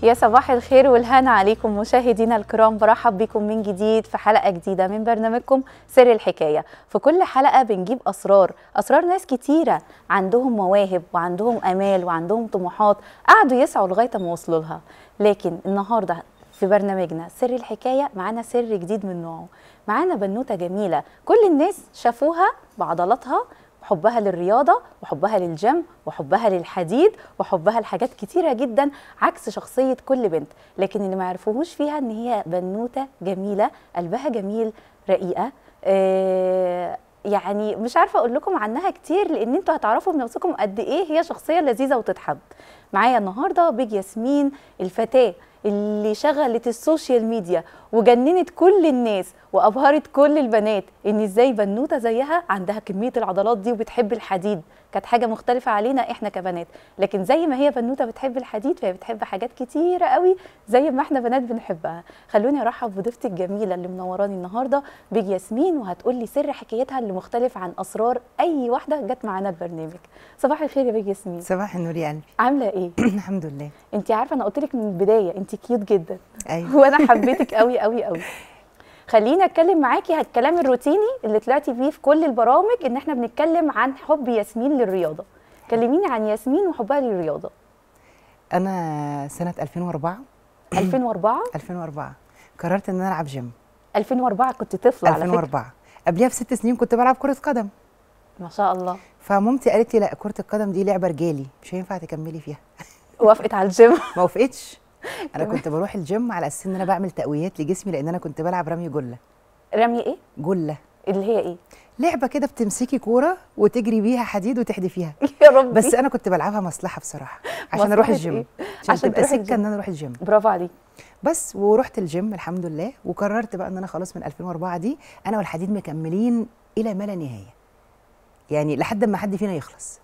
يا صباح الخير والهنا عليكم مشاهدينا الكرام برحب بكم من جديد في حلقة جديدة من برنامجكم سر الحكاية في كل حلقة بنجيب أسرار أسرار ناس كتيرة عندهم مواهب وعندهم أمال وعندهم طموحات قعدوا يسعوا لغاية ما وصلوا لها لكن النهاردة في برنامجنا سر الحكاية معانا سر جديد من نوعه معانا بنوتة جميلة كل الناس شافوها بعضلاتها وحبها للرياضة وحبها للجيم وحبها للحديد وحبها لحاجات كتيرة جدا عكس شخصية كل بنت لكن اللي ما يعرفوهوش فيها ان هي بنوتة جميلة قلبها جميل رقيقة آه يعني مش عارفة اقول لكم عنها كتير لان انتوا هتعرفوا بنفسكم قد ايه هي شخصية لذيذة وتتحب معايا النهاردة بيج ياسمين الفتاة اللي شغلت السوشيال ميديا وجننت كل الناس وابهرت كل البنات ان ازاي بنوته زيها عندها كميه العضلات دي وبتحب الحديد كانت حاجه مختلفه علينا احنا كبنات لكن زي ما هي بنوته بتحب الحديد فهي بتحب حاجات كتيره قوي زي ما احنا بنات بنحبها خلوني ارحب بضيفتي الجميله اللي منوراني النهارده بيج ياسمين وهتقول لي سر حكايتها اللي مختلف عن اسرار اي واحده جت معانا البرنامج صباح الخير يا بيج ياسمين صباح النور يا قلبي عامله ايه الحمد لله انت عارفه انا قلت لك من البدايه انت كيوت جدا ايوه وانا حبيتك قوي قوي قوي خليني اتكلم معاكي الكلام الروتيني اللي طلعتي بيه في كل البرامج ان احنا بنتكلم عن حب ياسمين للرياضه كلميني عن ياسمين وحبها للرياضه انا سنه 2004 2004 2004 قررت ان انا العب جيم 2004 كنت طفله على فكره 2004 قبلها بست سنين كنت بلعب كره قدم ما شاء الله فمامتي قالت لي لا كره القدم دي لعبه رجالي مش هينفع تكملي فيها وافقت على الجيم ما وافقتش انا كنت بروح الجيم على اساس ان انا بعمل تقويات لجسمي لان انا كنت بلعب رمي جله رمي ايه جله اللي هي ايه لعبه كده بتمسكي كوره وتجري بيها حديد وتحدفيها يا ربي بس انا كنت بلعبها مصلحه بصراحه عشان اروح مصلحة الجيم إيه؟ عشان, عشان تبقى تروحي سكه الجيم. ان انا اروح الجيم برافو عليك بس ورحت الجيم الحمد لله وقررت بقى ان انا خلاص من 2004 دي انا والحديد مكملين الى ما لا نهايه يعني لحد ما حد فينا يخلص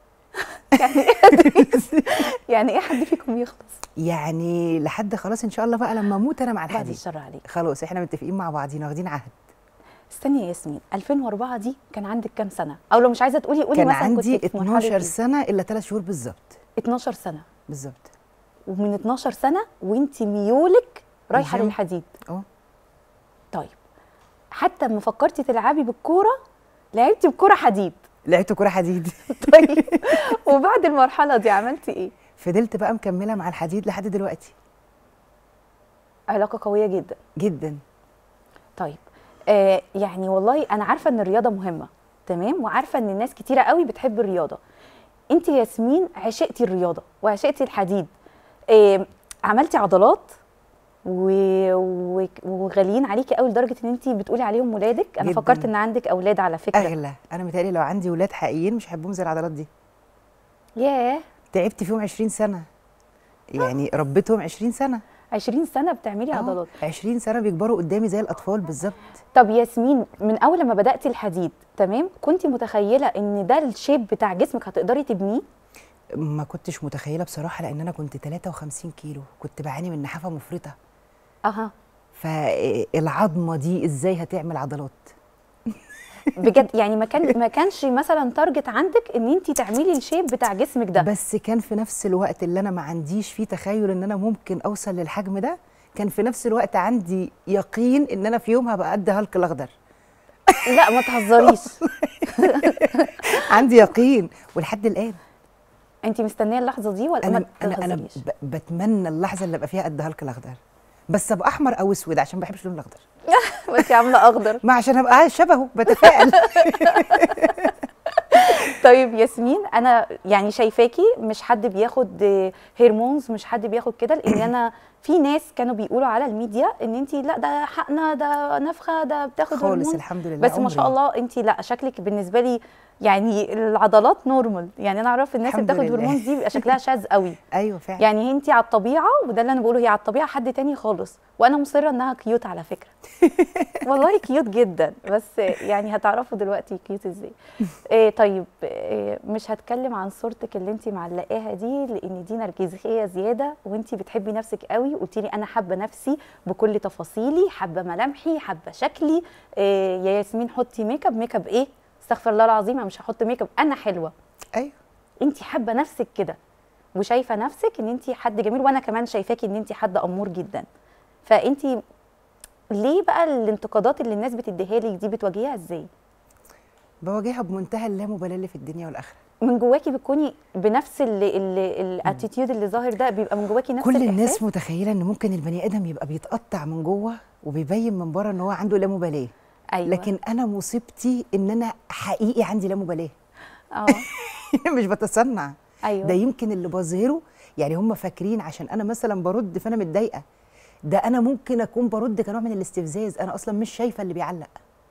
يعني ايه حد فيكم يخلص يعني لحد خلاص ان شاء الله بقى لما اموت انا مع بعد الحديد الشر عليك خلاص احنا متفقين مع بعضينا واخدين عهد استني يا ياسمين 2004 دي كان عندك كام سنه او لو مش عايزه تقولي قولي كان مثلا عندي كنت في مرحلة 12 إيه؟ سنه الا 3 شهور بالظبط 12 سنه بالظبط ومن 12 سنه وانت ميولك رايحه الجيم. للحديد اه طيب حتى لما فكرتي تلعبي بالكوره لعبتي بكوره حديد لعبت كوره حديد طيب وبعد المرحله دي عملتي ايه فضلت بقى مكمله مع الحديد لحد دلوقتي علاقه قويه جدا جدا طيب آه يعني والله انا عارفه ان الرياضه مهمه تمام وعارفه ان الناس كتيره قوي بتحب الرياضه انت يا ياسمين عشقتي الرياضه وعشقتي الحديد آه عملتي عضلات و... و... وغاليين عليكي قوي لدرجه ان انت بتقولي عليهم ولادك انا جداً. فكرت ان عندك اولاد على فكره اغلى انا متهيألي لو عندي ولاد حقيقيين مش هحبهم زي العضلات دي ياه تعبت فيهم 20 سنه يعني ربيتهم 20 سنه 20 سنه بتعملي آه، عضلات 20 سنه بيكبروا قدامي زي الاطفال بالظبط طب ياسمين من اول ما بداتي الحديد تمام كنت متخيله ان ده الشيب بتاع جسمك هتقدري تبنيه ما كنتش متخيله بصراحه لان انا كنت 53 كيلو كنت بعاني من نحافه مفرطه اها فالعظمه دي ازاي هتعمل عضلات بجد يعني ما كان ما كانش مثلا تارجت عندك ان انت تعملي الشيب بتاع جسمك ده بس كان في نفس الوقت اللي انا ما عنديش فيه تخيل ان انا ممكن اوصل للحجم ده كان في نفس الوقت عندي يقين ان انا في يوم هبقى قد هالك الاخضر لا ما تهزريش عندي يقين ولحد الان انت مستنيه اللحظه دي ولا انا ما انا انا تهزريش ب- بتمنى اللحظه اللي ابقى فيها قد هالك الاخضر بس ابقى احمر او اسود عشان ما بحبش اللون الاخضر وانت عامله اخضر ما عشان ابقى عايز شبهه بتفائل طيب ياسمين انا يعني شايفاكي مش حد بياخد آه، هرمونز مش حد بياخد كده لان انا في ناس كانوا بيقولوا على الميديا ان انت لا ده حقنه ده نفخه ده بتاخد خالص هرمون الحمد لله بس ما شاء عمري. الله انت لا شكلك بالنسبه لي يعني العضلات نورمال يعني انا اعرف الناس اللي الحمد بتاخد لله. هرمونز دي بيبقى شكلها شاذ قوي ايوه فعلا يعني انت على الطبيعه وده اللي انا بقوله هي على الطبيعه حد تاني خالص وانا مصره انها كيوت على فكره والله كيوت جدا بس يعني هتعرفوا دلوقتي كيوت ازاي إيه طيب إيه مش هتكلم عن صورتك اللي انت معلقاها دي لان دي نرجسيه زياده وانت بتحبي نفسك قوي قلتي لي انا حابه نفسي بكل تفاصيلي حابه ملامحي حابه شكلي إيه يا ياسمين حطي ميك اب ميك اب ايه استغفر الله العظيم انا مش هحط ميك اب انا حلوه ايوه انت حابه نفسك كده وشايفه نفسك ان انت حد جميل وانا كمان شايفاكي ان انت حد امور جدا فانت ليه بقى الانتقادات اللي الناس بتديها لك دي بتواجهيها ازاي بواجهها بمنتهى اللامبالاه اللي في الدنيا والاخره من جواكي بتكوني بنفس الاتيتيود اللي ظاهر ده بيبقى من جواكي نفس كل الإحساس؟ الناس متخيله ان ممكن البني ادم يبقى بيتقطع من جوه وبيبين من بره ان هو عنده لا مبالاه ايوه لكن انا مصيبتي ان انا حقيقي عندي لا مبالاه اه مش بتصنع ايوه ده يمكن اللي بظهره يعني هم فاكرين عشان انا مثلا برد فانا متضايقه ده انا ممكن اكون برد كنوع من الاستفزاز انا اصلا مش شايفه اللي بيعلق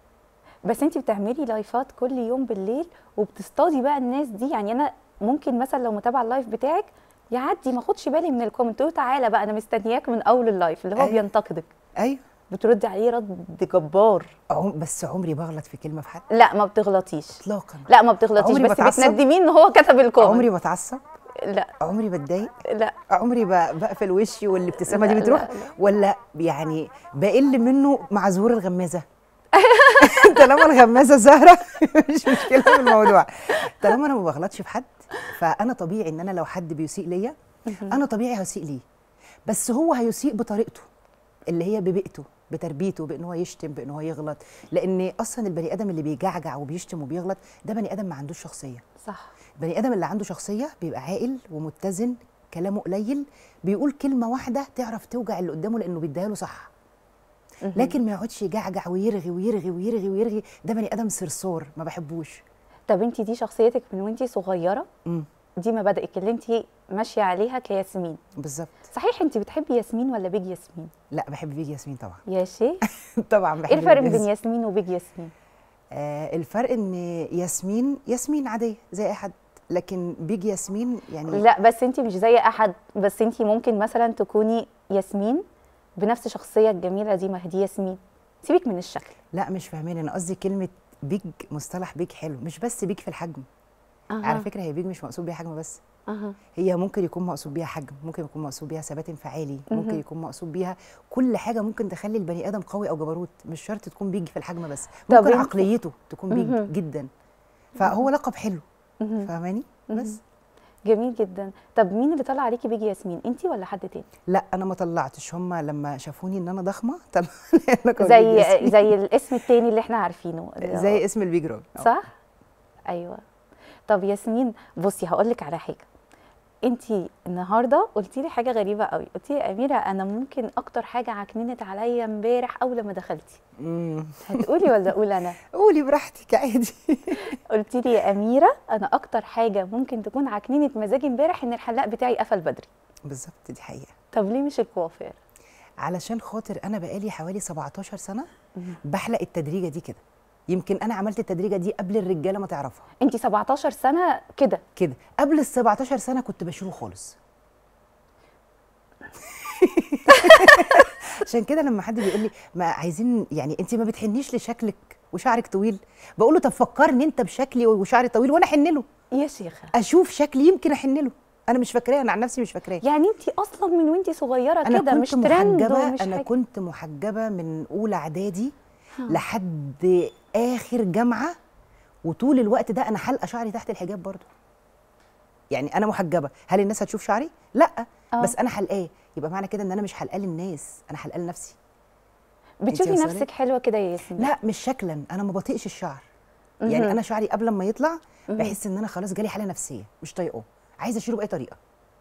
بس انت بتعملي لايفات كل يوم بالليل وبتصطادي بقى الناس دي يعني انا ممكن مثلا لو متابعه اللايف بتاعك يعدي ما اخدش بالي من الكومنت تقول تعالى بقى انا مستنياك من اول اللايف اللي هو أيوة. بينتقدك ايوه بتردي عليه رد جبار عم بس عمري بغلط في كلمه في حد لا ما بتغلطيش اطلاقا لا ما بتغلطيش عمري بس بتعصب. بتندميه ان هو كتب الكومنت عمري بتعصب لا عمري بتضايق لا عمري ب- بقفل وشي والابتسامه دي لا، بتروح لا، لا. ولا يعني بقل منه مع ظهور الغمازه طالما الغمازه ظاهره مش مشكله في الموضوع طالما انا ما بغلطش في حد فانا طبيعي ان انا لو حد بيسيء ليا انا طبيعي هسيء ليه بس هو هيسيء بطريقته اللي هي ببيئته بتربيته بان هو يشتم بان هو يغلط لان اصلا البني ادم اللي بيجعجع وبيشتم وبيغلط ده بني ادم ما عندوش شخصيه صح البني ادم اللي عنده شخصيه بيبقى عاقل ومتزن كلامه قليل بيقول كلمه واحده تعرف توجع اللي قدامه لانه بيديها له صح مهم. لكن ما يقعدش يجعجع ويرغي ويرغي ويرغي ويرغي ده بني ادم صرصور ما بحبوش طب انت دي شخصيتك من وانت صغيره امم دي مبادئك اللي انت ماشيه عليها كياسمين بالظبط صحيح انت بتحبي ياسمين ولا بيج ياسمين لا بحب بيجي ياسمين طبعا يا شيخ طبعا بحب ايه الفرق بيجي بين ياسمين. ياسمين وبيج ياسمين آه الفرق ان ياسمين ياسمين عاديه زي اي حد لكن بيجي ياسمين يعني لا بس انت مش زي احد بس انت ممكن مثلا تكوني ياسمين بنفس شخصيه الجميله دي ما هي دي ياسمين سيبك من الشكل لا مش فاهمين انا قصدي كلمه بيج مصطلح بيج حلو مش بس بيج في الحجم أها. على فكره هي بيج مش مقصود بيها حجم بس أها. هي ممكن يكون مقصود بيها حجم ممكن يكون مقصود بيها ثبات انفعالي ممكن مهم. يكون مقصود بيها كل حاجه ممكن تخلي البني ادم قوي او جبروت مش شرط تكون بيج في الحجم بس طب ممكن انت- عقليته تكون بيج مهم. جدا فهو لقب حلو مهم. فاهماني بس مهم. جميل جدا طب مين اللي طلع عليكي بيج ياسمين انت ولا حد تاني لا انا ما طلعتش هم لما شافوني ان انا ضخمه طلعوا لقب بيج زي ياسمين. زي الاسم التاني اللي احنا عارفينه زي اسم البيج رول صح ايوه طب ياسمين بصي هقول لك على حاجه انت النهارده قلتي لي حاجه غريبه قوي قلتي لي يا اميره انا ممكن اكتر حاجه عكننت عليا امبارح اول ما دخلتي امم هتقولي ولا اقول انا قولي براحتك عادي قلتي لي يا اميره انا اكتر حاجه ممكن تكون عكننت مزاجي امبارح ان الحلاق بتاعي قفل بدري بالظبط دي حقيقه طب ليه مش الكوافير علشان خاطر انا بقالي حوالي 17 سنه بحلق التدريجه دي كده يمكن انا عملت التدريجه دي قبل الرجاله ما تعرفها انت 17 سنه كده كده قبل ال 17 سنه كنت بشيله خالص عشان كده لما حد بيقول لي ما عايزين يعني انت ما بتحنيش لشكلك وشعرك طويل بقول له طب فكرني انت بشكلي وشعري طويل وانا احن له يا شيخه اشوف شكلي يمكن احن له انا مش فاكراه انا عن نفسي مش فاكراه يعني انت اصلا من وانت صغيره انا كده كنت مش ترند محجبه ومش انا حاجه كنت محجبه من اولى اعدادي ها. لحد اخر جامعه وطول الوقت ده انا حلقه شعري تحت الحجاب برضو يعني انا محجبه هل الناس هتشوف شعري لا آه. بس انا حلقاه يبقى معنى كده ان انا مش حلقاه للناس انا حلقاه لنفسي بتشوفي وصلت؟ نفسك حلوه كده يا ياسمين لا مش شكلا انا ما بطيقش الشعر مهم. يعني انا شعري قبل ما يطلع مهم. بحس ان انا خلاص جالي حاله نفسيه مش طايقاه عايزه اشيله باي طريقه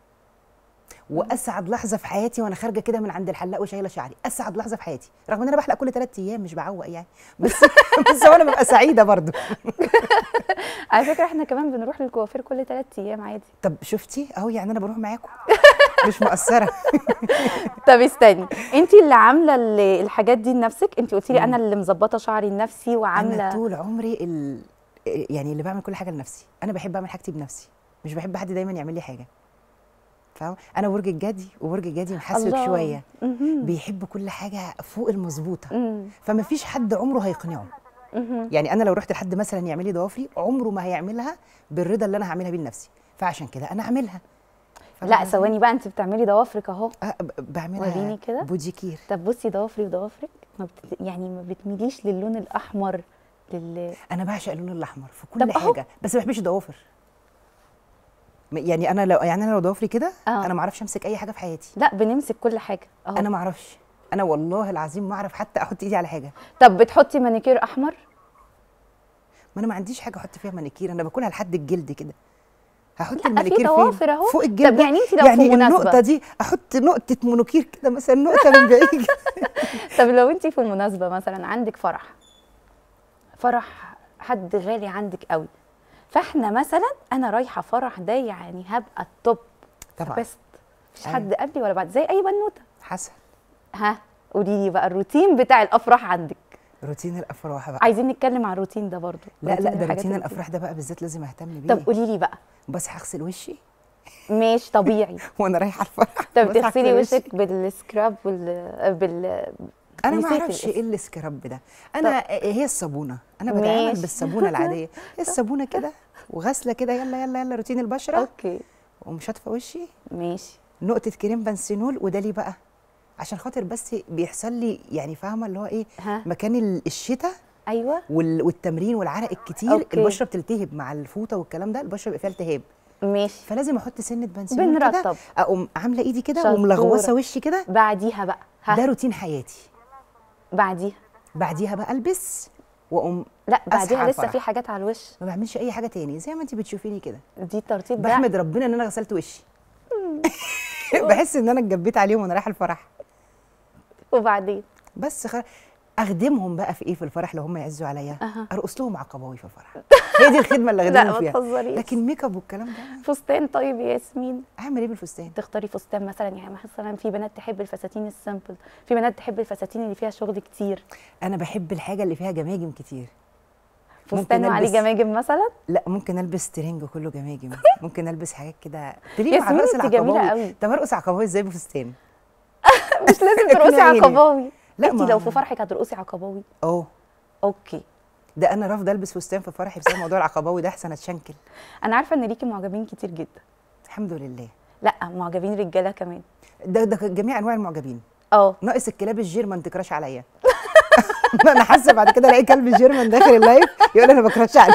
واسعد لحظه في حياتي وانا خارجه كده من عند الحلاق وشايله شعري اسعد لحظه في حياتي رغم ان انا بحلق كل ثلاث ايام مش بعوق يعني بس بس هو انا ببقى سعيده برضو على فكره احنا كمان بنروح للكوافير كل ثلاث ايام عادي طب شفتي اهو يعني انا بروح معاكم مش مقصره طب استني انت اللي عامله ال- الحاجات دي لنفسك انت قلتي لي انا اللي مظبطه شعري لنفسي انا وعامله طول عمري ال... يعني اللي بعمل كل حاجه لنفسي انا بحب اعمل حاجتي بنفسي مش بحب حد دايما يعمل لي حاجه فاهم انا برج الجدي وبرج الجدي محسب الله. شويه مهم. بيحب كل حاجه فوق المظبوطه مم. فما فيش حد عمره هيقنعه مهم. يعني انا لو رحت لحد مثلا يعمل لي ضوافري عمره ما هيعملها بالرضا اللي انا هعملها بيه لنفسي فعشان كده انا اعملها لا ثواني بقى انت بتعملي ضوافرك اهو أه ب- بعملها وريني كده. بوديكير طب بصي ضوافري وضوافرك ما بت... يعني ما بتميليش للون الاحمر لل انا بعشق اللون الاحمر في طب كل أهو. حاجه بس ما بحبش الضوافر م- يعني انا لو يعني انا لو ضوافري كده آه. انا ما اعرفش امسك اي حاجه في حياتي لا بنمسك كل حاجه اهو انا ما اعرفش انا والله العظيم ما اعرف حتى احط ايدي على حاجه طب بتحطي مانيكير احمر ما انا ما عنديش حاجه احط فيها مانيكير انا باكلها لحد الجلد كده هحط لا، في المانيكير ضوافر أهو. فوق الجلد طب يعني انت لو في يعني مناسبة. النقطه دي احط نقطه مونوكير كده مثلا نقطه من بعيد طب لو انت في مناسبه مثلا عندك فرح فرح حد غالي عندك قوي فاحنا مثلا انا رايحه فرح ده يعني هبقى التوب طبعا بس مفيش أيوة. حد قبلي ولا بعد زي اي بنوته حسن ها قولي لي بقى الروتين بتاع الافراح عندك روتين الافراح بقى عايزين نتكلم عن الروتين ده برضو لا لا ده الحاجات روتين اللي- الافراح ده بقى بالذات لازم اهتم بيه طب قولي لي بقى بس هغسل وشي ماشي طبيعي وانا رايحه الفرح طب بس هغسل تغسلي وشي. وشك بالسكراب وال بال انا ما نسيت اعرفش الاسم. ايه السكراب ده انا هي الصابونه انا بتعامل ماشي. بالصابونه العاديه هي الصابونه كده وغسله كده يلا يلا يلا روتين البشره اوكي واقوم شاطفه وشي ماشي نقطه كريم بنسينول وده ليه بقى عشان خاطر بس بيحصل لي يعني فاهمه اللي هو ايه ها مكان ال- الشتاء ايوه وال- والتمرين والعرق الكتير أوكي. البشره بتلتهب مع الفوطه والكلام ده البشره بيبقى فيها التهاب ماشي فلازم احط سنه بنسيون كده بنرطب اقوم عامله ايدي كده شطورة. وملغوصه وشي كده بعديها بقى ده ها روتين حياتي بعديها بعديها بقى البس واقوم لا أصحى بعديها على لسه الفرح. في حاجات على الوش ما بعملش اي حاجه تاني زي ما انت بتشوفيني كده دي الترتيب ده بحمد ربنا ان انا غسلت وشي بحس ان انا اتجبيت عليهم وانا رايحه الفرح وبعدين بس خ... اخدمهم بقى في ايه في الفرح لو هم يعزوا عليا أها. ارقص لهم عقباوي في الفرح هي دي الخدمه اللي لا اخدمهم ما فيها تهزريش لكن ميك اب والكلام ده فستان طيب يا ياسمين اعمل ايه بالفستان تختاري فستان مثلا يعني مثلا في بنات تحب الفساتين السيمبل في بنات تحب الفساتين اللي فيها شغل كتير انا بحب الحاجه اللي فيها جماجم كتير ممكن فستان وعليه ألبس- جماجم مثلا لا ممكن البس ترنج كله جماجم ممكن البس حاجات كده تليق مع ياسمين رقص انت جميله العقباوي قوي طب ارقص عقباوي ازاي بفستان مش لازم ترقصي اقنعيني. عقباوي لا، انت ما- لو في فرحك هترقصي عقباوي اه اوكي ده انا رافضه البس فستان في فرحي بسبب موضوع العقباوي ده احسن اتشنكل انا عارفه ان ليكي معجبين كتير جدا الحمد لله لا معجبين رجاله كمان ده ده جميع انواع المعجبين اه ناقص الكلاب الجيرمان تكراش عليا انا حاسه بعد كده الاقي كلب جيرمان داخل اللايف يقول انا بكراش عليك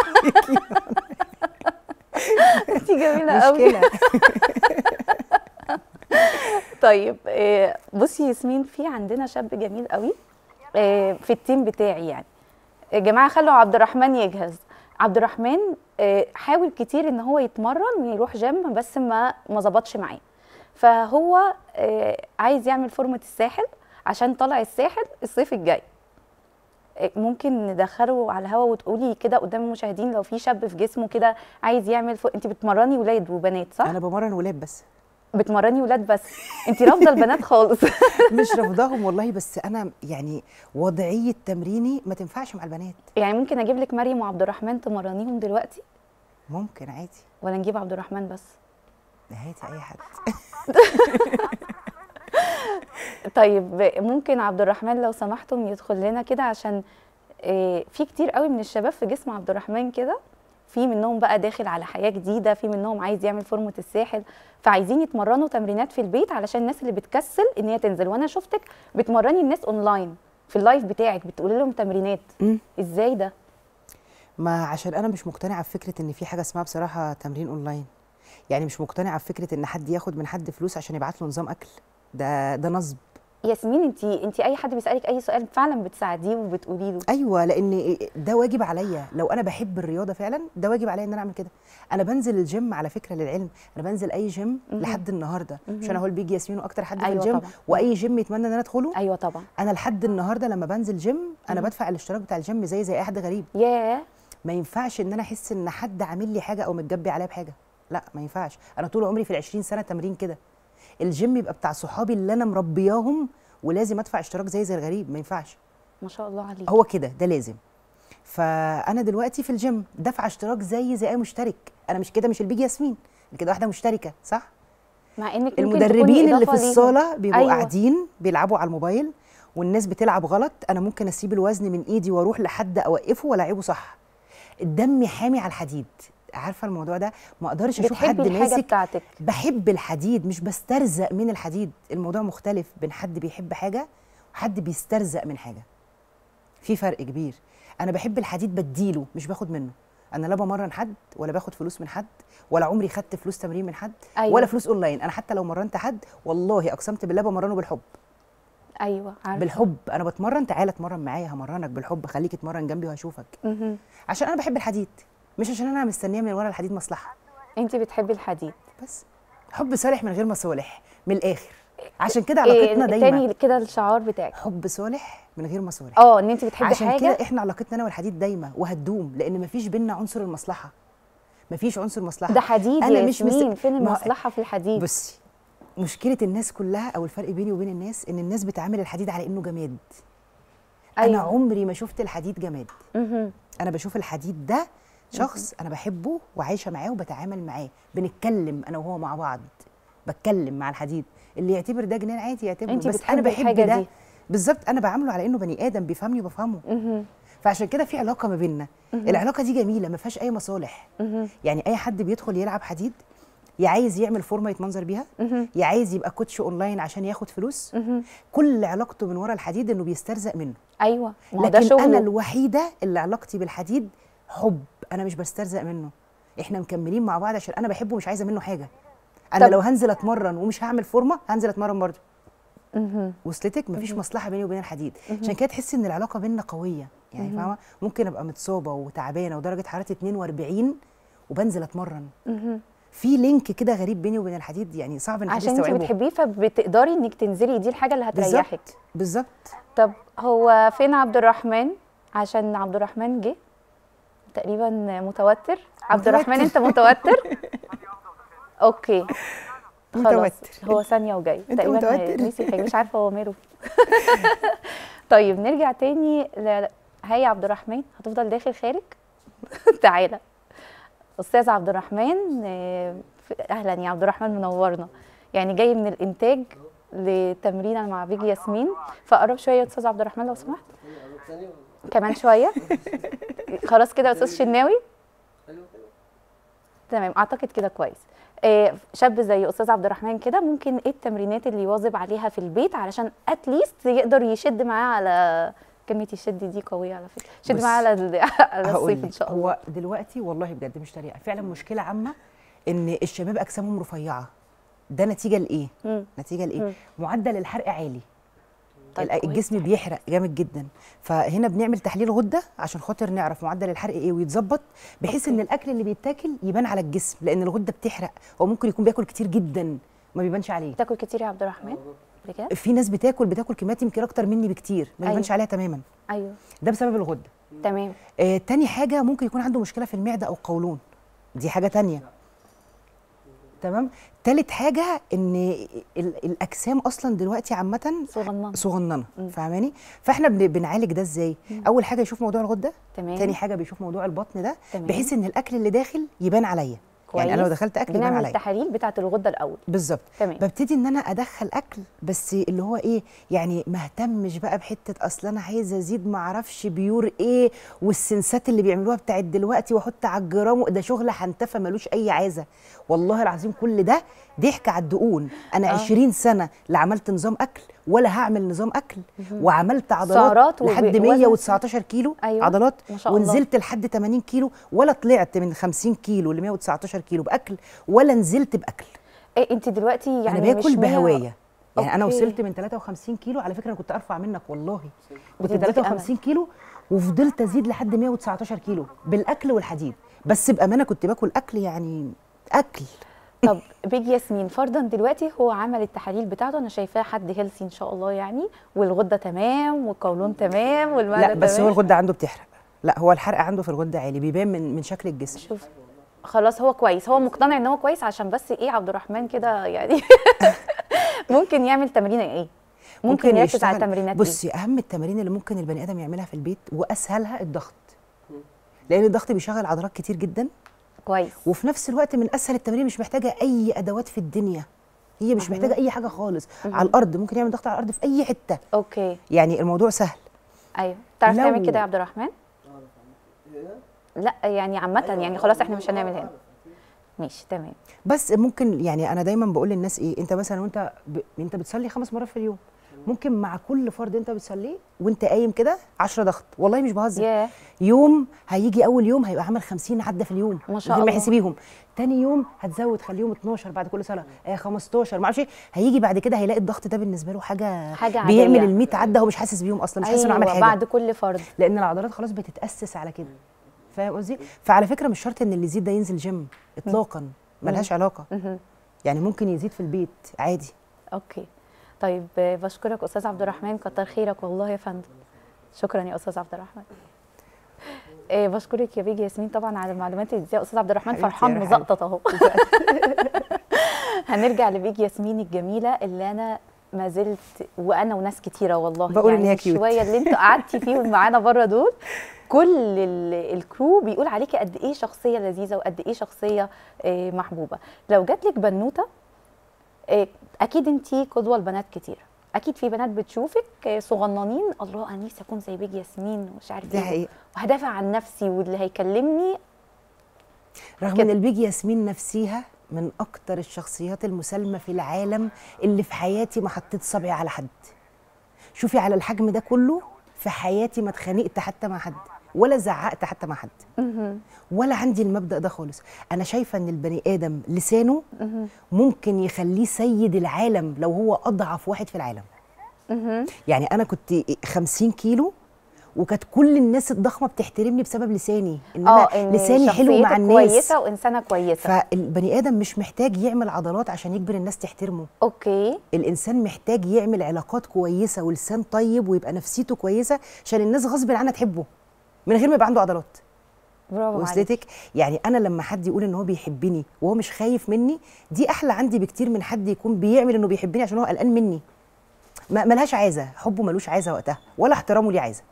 انت جميله قوي مشكله طيب آه، بصي ياسمين في عندنا شاب جميل قوي آه، في التيم بتاعي يعني يا جماعه خلوا عبد الرحمن يجهز عبد الرحمن آه، حاول كتير ان هو يتمرن ويروح جيم بس ما ما ظبطش معاه فهو آه، عايز يعمل فورمه الساحل عشان طالع الساحل الصيف الجاي آه، ممكن ندخله على الهوا وتقولي كده قدام المشاهدين لو في شاب في جسمه كده عايز يعمل فو... انت بتمرني ولاد وبنات صح؟ انا بمرن ولاد بس بتمرني ولاد بس انت رافضه البنات خالص مش رافضاهم والله بس انا يعني وضعيه تمريني ما تنفعش مع البنات يعني ممكن اجيب لك مريم وعبد الرحمن تمرنيهم دلوقتي ممكن عادي ولا نجيب عبد الرحمن بس هاتي اي حد طيب ممكن عبد الرحمن لو سمحتم يدخل لنا كده عشان آه، في كتير قوي من الشباب في جسم عبد الرحمن كده في منهم بقى داخل على حياه جديده في منهم عايز يعمل فورمه الساحل فعايزين يتمرنوا تمرينات في البيت علشان الناس اللي بتكسل ان هي تنزل وانا شفتك بتمرني الناس اونلاين في اللايف بتاعك بتقولي لهم تمرينات مم. ازاي ده ما عشان انا مش مقتنعه بفكره ان في حاجه اسمها بصراحه تمرين اونلاين يعني مش مقتنعه بفكره ان حد ياخد من حد فلوس عشان يبعت له نظام اكل ده ده نصب ياسمين انت انت اي حد بيسالك اي سؤال فعلا بتساعديه وبتقولي له ايوه لان ده واجب عليا لو انا بحب الرياضه فعلا ده واجب عليا ان انا اعمل كده انا بنزل الجيم على فكره للعلم انا بنزل اي جيم مهم. لحد النهارده مش مهم. انا هو اللي بيجي ياسمين واكتر حد في أيوة الجيم طبعاً. واي جيم يتمنى ان انا ادخله ايوه طبعا انا لحد النهارده لما بنزل جيم انا مهم. بدفع الاشتراك بتاع الجيم زي زي اي حد غريب ياه ما ينفعش ان انا احس ان حد عامل لي حاجه او متجبي عليا بحاجه لا ما ينفعش انا طول عمري في ال 20 سنه تمرين كده الجيم يبقى بتاع صحابي اللي انا مربياهم ولازم ادفع اشتراك زي زي الغريب ما ينفعش ما شاء الله عليك هو كده ده لازم فانا دلوقتي في الجيم دافعه اشتراك زي زي اي مشترك انا مش كده مش البيج ياسمين أنا كده واحده مشتركه صح مع انك ممكن تكوني المدربين اللي في إضافة ليهم. الصاله بيبقوا أيوة. أيوة. قاعدين بيلعبوا على الموبايل والناس بتلعب غلط انا ممكن اسيب الوزن من ايدي واروح لحد اوقفه والعبه صح الدم حامي على الحديد عارفه الموضوع ده ما اقدرش اشوف بتحبي حد الحاجه ماسك بتاعتك بحب الحديد مش بسترزق من الحديد الموضوع مختلف بين حد بيحب حاجه وحد بيسترزق من حاجه في فرق كبير انا بحب الحديد بديله مش باخد منه انا لا بمرن حد ولا باخد فلوس من حد ولا عمري خدت فلوس تمرين من حد أيوة. ولا فلوس اونلاين انا حتى لو مرنت حد والله اقسمت بالله بمرنه بالحب ايوه عارفه بالحب انا بتمرن تعالى اتمرن معايا همرنك بالحب خليك اتمرن جنبي وهشوفك مهم. عشان انا بحب الحديد مش عشان انا مستنيه من ورا الحديد مصلحه انت بتحبي الحديد بس حب صالح من غير مصالح من الاخر عشان كده إيه علاقتنا دايما تاني كده الشعار بتاعك حب صالح من غير مصالح اه ان انت بتحبي عشان حاجه كده احنا علاقتنا انا والحديد دايما وهتدوم لان مفيش بينا عنصر المصلحه مفيش عنصر مصلحه ده حديد أنا يا مش مست- ياسمين فين ما- المصلحه في الحديد بصي مشكله الناس كلها او الفرق بيني وبين الناس ان الناس بتعامل الحديد على انه جماد انا أيوة. عمري ما شفت الحديد جماد مهم. انا بشوف الحديد ده شخص انا بحبه وعايشه معاه وبتعامل معاه بنتكلم انا وهو مع بعض بتكلم مع الحديد اللي يعتبر ده جنان عادي يعتبره أنتي بس انا بتحبي بحب الحاجة ده دي. بالظبط انا بعامله على انه بني ادم بيفهمني وبفهمه مهم. فعشان كده في علاقه ما بيننا العلاقه دي جميله ما فيهاش اي مصالح مهم. يعني اي حد بيدخل يلعب حديد يا عايز يعمل فورمه يتمنظر بيها مهم. يا عايز يبقى كوتش اونلاين عشان ياخد فلوس مهم. كل علاقته من ورا الحديد انه بيسترزق منه ايوه ما هو ده لكن انا شغله الوحيده اللي علاقتي بالحديد حب انا مش بسترزق منه احنا مكملين مع بعض عشان انا بحبه مش عايزه منه حاجه انا طب- لو هنزل اتمرن ومش هعمل فورمه هنزل اتمرن برضه مهم. وصلتك مفيش مصلحه بيني وبين الحديد عشان كده تحسي ان العلاقه بيننا قويه يعني فاهمه ممكن ابقى متصابه وتعبانه ودرجه حرارتي 42 وبنزل اتمرن مهم. في لينك كده غريب بيني وبين الحديد يعني صعب ان حد عشان انت يستوعبه بتحبيه فبتقدري انك تنزلي دي الحاجه اللي هتريحك بالظبط بالظبط طب هو فين عبد الرحمن عشان عبد الرحمن جه تقريبا متوتر عبد الرحمن انت متوتر اوكي خلاص متوتر. هو ثانيه وجاي أنت تقريبا متوتر. نسي حاجه مش عارفه هو ماله طيب نرجع تاني ل... هاي عبد الرحمن هتفضل داخل خارج تعالى استاذ عبد الرحمن آه، اهلا يا عبد الرحمن منورنا يعني جاي من الانتاج لتمرينه مع بيجي ياسمين فقرب شويه يا استاذ عبد الرحمن لو سمحت كمان شويه خلاص كده يا استاذ شناوي تمام اعتقد كده كويس آه، شاب زي استاذ عبد الرحمن كده ممكن ايه التمرينات اللي يواظب عليها في البيت علشان اتليست يقدر يشد معاه على كلمه يشد دي قويه على فكره شد بص، معاه على ال- على هقول الصيف ان لك، شاء الله هو دلوقتي والله بجد مش طريقه فعلا مشكله عامه ان الشباب اجسامهم رفيعه ده نتيجه لايه مم. نتيجه مم. لايه معدل الحرق عالي طيب ال- كويس. الجسم بيحرق جامد جدا فهنا بنعمل تحليل غده عشان خاطر نعرف معدل الحرق ايه ويتظبط بحيث ان الاكل اللي بيتاكل يبان على الجسم لان الغده بتحرق هو ممكن يكون بياكل كتير جدا ما بيبانش عليه بتاكل كتير يا عبد الرحمن بجد في ناس بتاكل بتاكل كميات يمكن اكتر مني بكتير ما أيوة. بيبانش عليها تماما ايوه ده بسبب الغده تمام آه تاني حاجة ممكن يكون عنده مشكلة في المعدة أو القولون دي حاجة تانية تمام تالت حاجة إن ال- الأجسام أصلا دلوقتي عامة صغننه صغننه فاهماني فاحنا بن- بنعالج ده ازاي اول حاجه يشوف موضوع الغده تمام تاني حاجه بيشوف موضوع البطن ده تمام. بحيث ان الاكل اللي داخل يبان عليا يعني انا لو كويس. دخلت اكل يبان بنعمل عليا التحاليل بتاعه الغده الاول بالظبط تمام ببتدي ان انا ادخل اكل بس اللي هو ايه يعني ما اهتمش بقى بحته اصل انا عايزه ازيد ما اعرفش بيور ايه والسنسات اللي بيعملوها بتاعت دلوقتي واحط على الجرام ده شغل حنتفه ملوش اي عازه والله العظيم كل ده ضحك على الدقون انا آه. 20 سنه لا عملت نظام اكل ولا هعمل نظام اكل وعملت عضلات سعرات وب- لحد وزن- 119 كيلو أيوة. عضلات ما شاء الله. ونزلت لحد 80 كيلو ولا طلعت من 50 كيلو ل 119 كيلو باكل ولا نزلت باكل ايه انت دلوقتي يعني انا باكل مش مية- بهوايه يعني انا أوكي. وصلت من 53 كيلو على فكره انا كنت ارفع منك والله كنت بتديكي 53 كيلو وفضلت ازيد لحد 119 كيلو بالاكل والحديد بس بامانه كنت باكل اكل يعني اكل طب بيج ياسمين فرضا دلوقتي هو عمل التحاليل بتاعته انا شايفاه حد هيلثي ان شاء الله يعني والغده تمام والقولون تمام والمعده لا بس تمام هو الغده عنده بتحرق لا هو الحرق عنده في الغده عالي بيبان من من شكل الجسم شوف خلاص هو كويس هو مقتنع ان هو كويس عشان بس ايه عبد الرحمن كده يعني ممكن يعمل تمرين ايه ممكن, يركز على يشتغل- التمرينات بصي اهم التمارين اللي ممكن البني ادم يعملها في البيت واسهلها الضغط لان الضغط بيشغل عضلات كتير جدا ايه كويس وفي نفس الوقت من اسهل التمارين مش محتاجه اي ادوات في الدنيا هي مش محتاجه اي حاجه خالص على الارض ممكن يعمل ضغط على الارض في اي حته اوكي يعني الموضوع سهل ايوه تعرف لو- تعمل كده يا عبد الرحمن لا يعني عامه يعني خلاص احنا مش هنعمل هنا ماشي تمام بس ممكن يعني انا دايما بقول للناس ايه انت مثلا وانت ب... انت بتصلي خمس مرات في اليوم ممكن مع كل فرد انت بتصليه وانت قايم كده 10 ضغط والله مش بهزر ياه يوم هيجي اول يوم هيبقى عامل 50 عده في اليوم ما شاء من غير ما الله. يحس بيهم تاني يوم هتزود خليهم 12 بعد كل صلاه آه 15 ما اعرفش ايه هيجي بعد كده هيلاقي الضغط ده بالنسبه له حاجه حاجة بيعمل عادية. ال 100 عده هو مش حاسس بيهم اصلا مش حاسس انه عمل أيوة، حاجه بعد كل فرد لان العضلات خلاص بتتاسس على كده فاهم قصدي فعلى فكره مش شرط ان اللي يزيد ده ينزل جيم اطلاقا ملهاش علاقه مهم. يعني ممكن يزيد في البيت عادي اوكي طيب آه، بشكرك استاذ عبد الرحمن كتر خيرك والله يا فندم شكرا يا استاذ عبد الرحمن إيه بشكرك يا بيجي ياسمين طبعا على المعلومات اللي اديتها استاذ عبد الرحمن حبيبتي يا فرحان روحي. مزقطط اهو هنرجع لبيجي ياسمين الجميله اللي انا ما زلت وانا وناس كتيره والله بقول إن يعني هي كيوت. شويه اللي انتوا قعدتي فيهم معانا بره دول كل ال- الكرو بيقول عليكي قد ايه شخصيه لذيذه وقد ايه شخصيه آه، محبوبه لو جات لك بنوته آه، اكيد انت قدوه لبنات كتير اكيد في بنات بتشوفك آه، صغننين الله انا نفسي اكون زي بيجي ياسمين ومش عارف دي ايه حقيقة. وهدافع عن نفسي واللي هيكلمني رغم كده. ان البيج ياسمين نفسيها من اكتر الشخصيات المسالمه في العالم اللي في حياتي ما حطيت صبعي على حد شوفي على الحجم ده كله في حياتي ما اتخانقت حتى مع حد ولا زعقت حتى مع حد ولا عندي المبدا ده خالص انا شايفه ان البني ادم لسانه ممكن يخليه سيد العالم لو هو اضعف واحد في العالم يعني انا كنت 50 كيلو وكانت كل الناس الضخمه بتحترمني بسبب لساني ان انا اه ان لساني حلو مع شخصيتك الناس كويسه وانسانه كويسه فالبني ادم مش محتاج يعمل عضلات عشان يجبر الناس تحترمه اوكي الانسان محتاج يعمل علاقات كويسه ولسان طيب ويبقى نفسيته كويسه عشان الناس غصب عنها تحبه من غير ما يبقى عنده عضلات برافو عليك وصلتك يعني انا لما حد يقول ان هو بيحبني وهو مش خايف مني دي احلى عندي بكتير من حد يكون بيعمل انه بيحبني عشان هو قلقان مني ما ملهاش عايزه حبه ملوش عايزه وقتها ولا احترامه ليه عايزه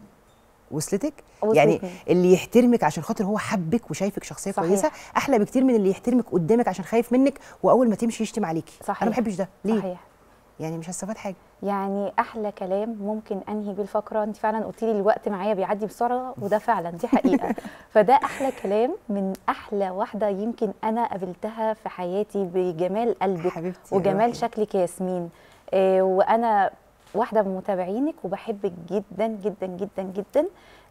وصلتك وصلتني. يعني اللي يحترمك عشان خاطر هو حبك وشايفك شخصيه صحيح. كويسه احلى بكتير من اللي يحترمك قدامك عشان خايف منك واول ما تمشي يشتم عليكي صحيح. انا ما بحبش ده ليه صحيح يعني مش هستفاد حاجه يعني احلى كلام ممكن انهي بيه الفقره انت فعلا قلتي لي الوقت معايا بيعدي بسرعه وده فعلا دي حقيقه فده احلى كلام من احلى واحده يمكن انا قابلتها في حياتي بجمال قلبك حبيبتي يا وجمال روحي. شكلك يا ياسمين آه وانا واحده من متابعينك وبحبك جدا جدا جدا جدا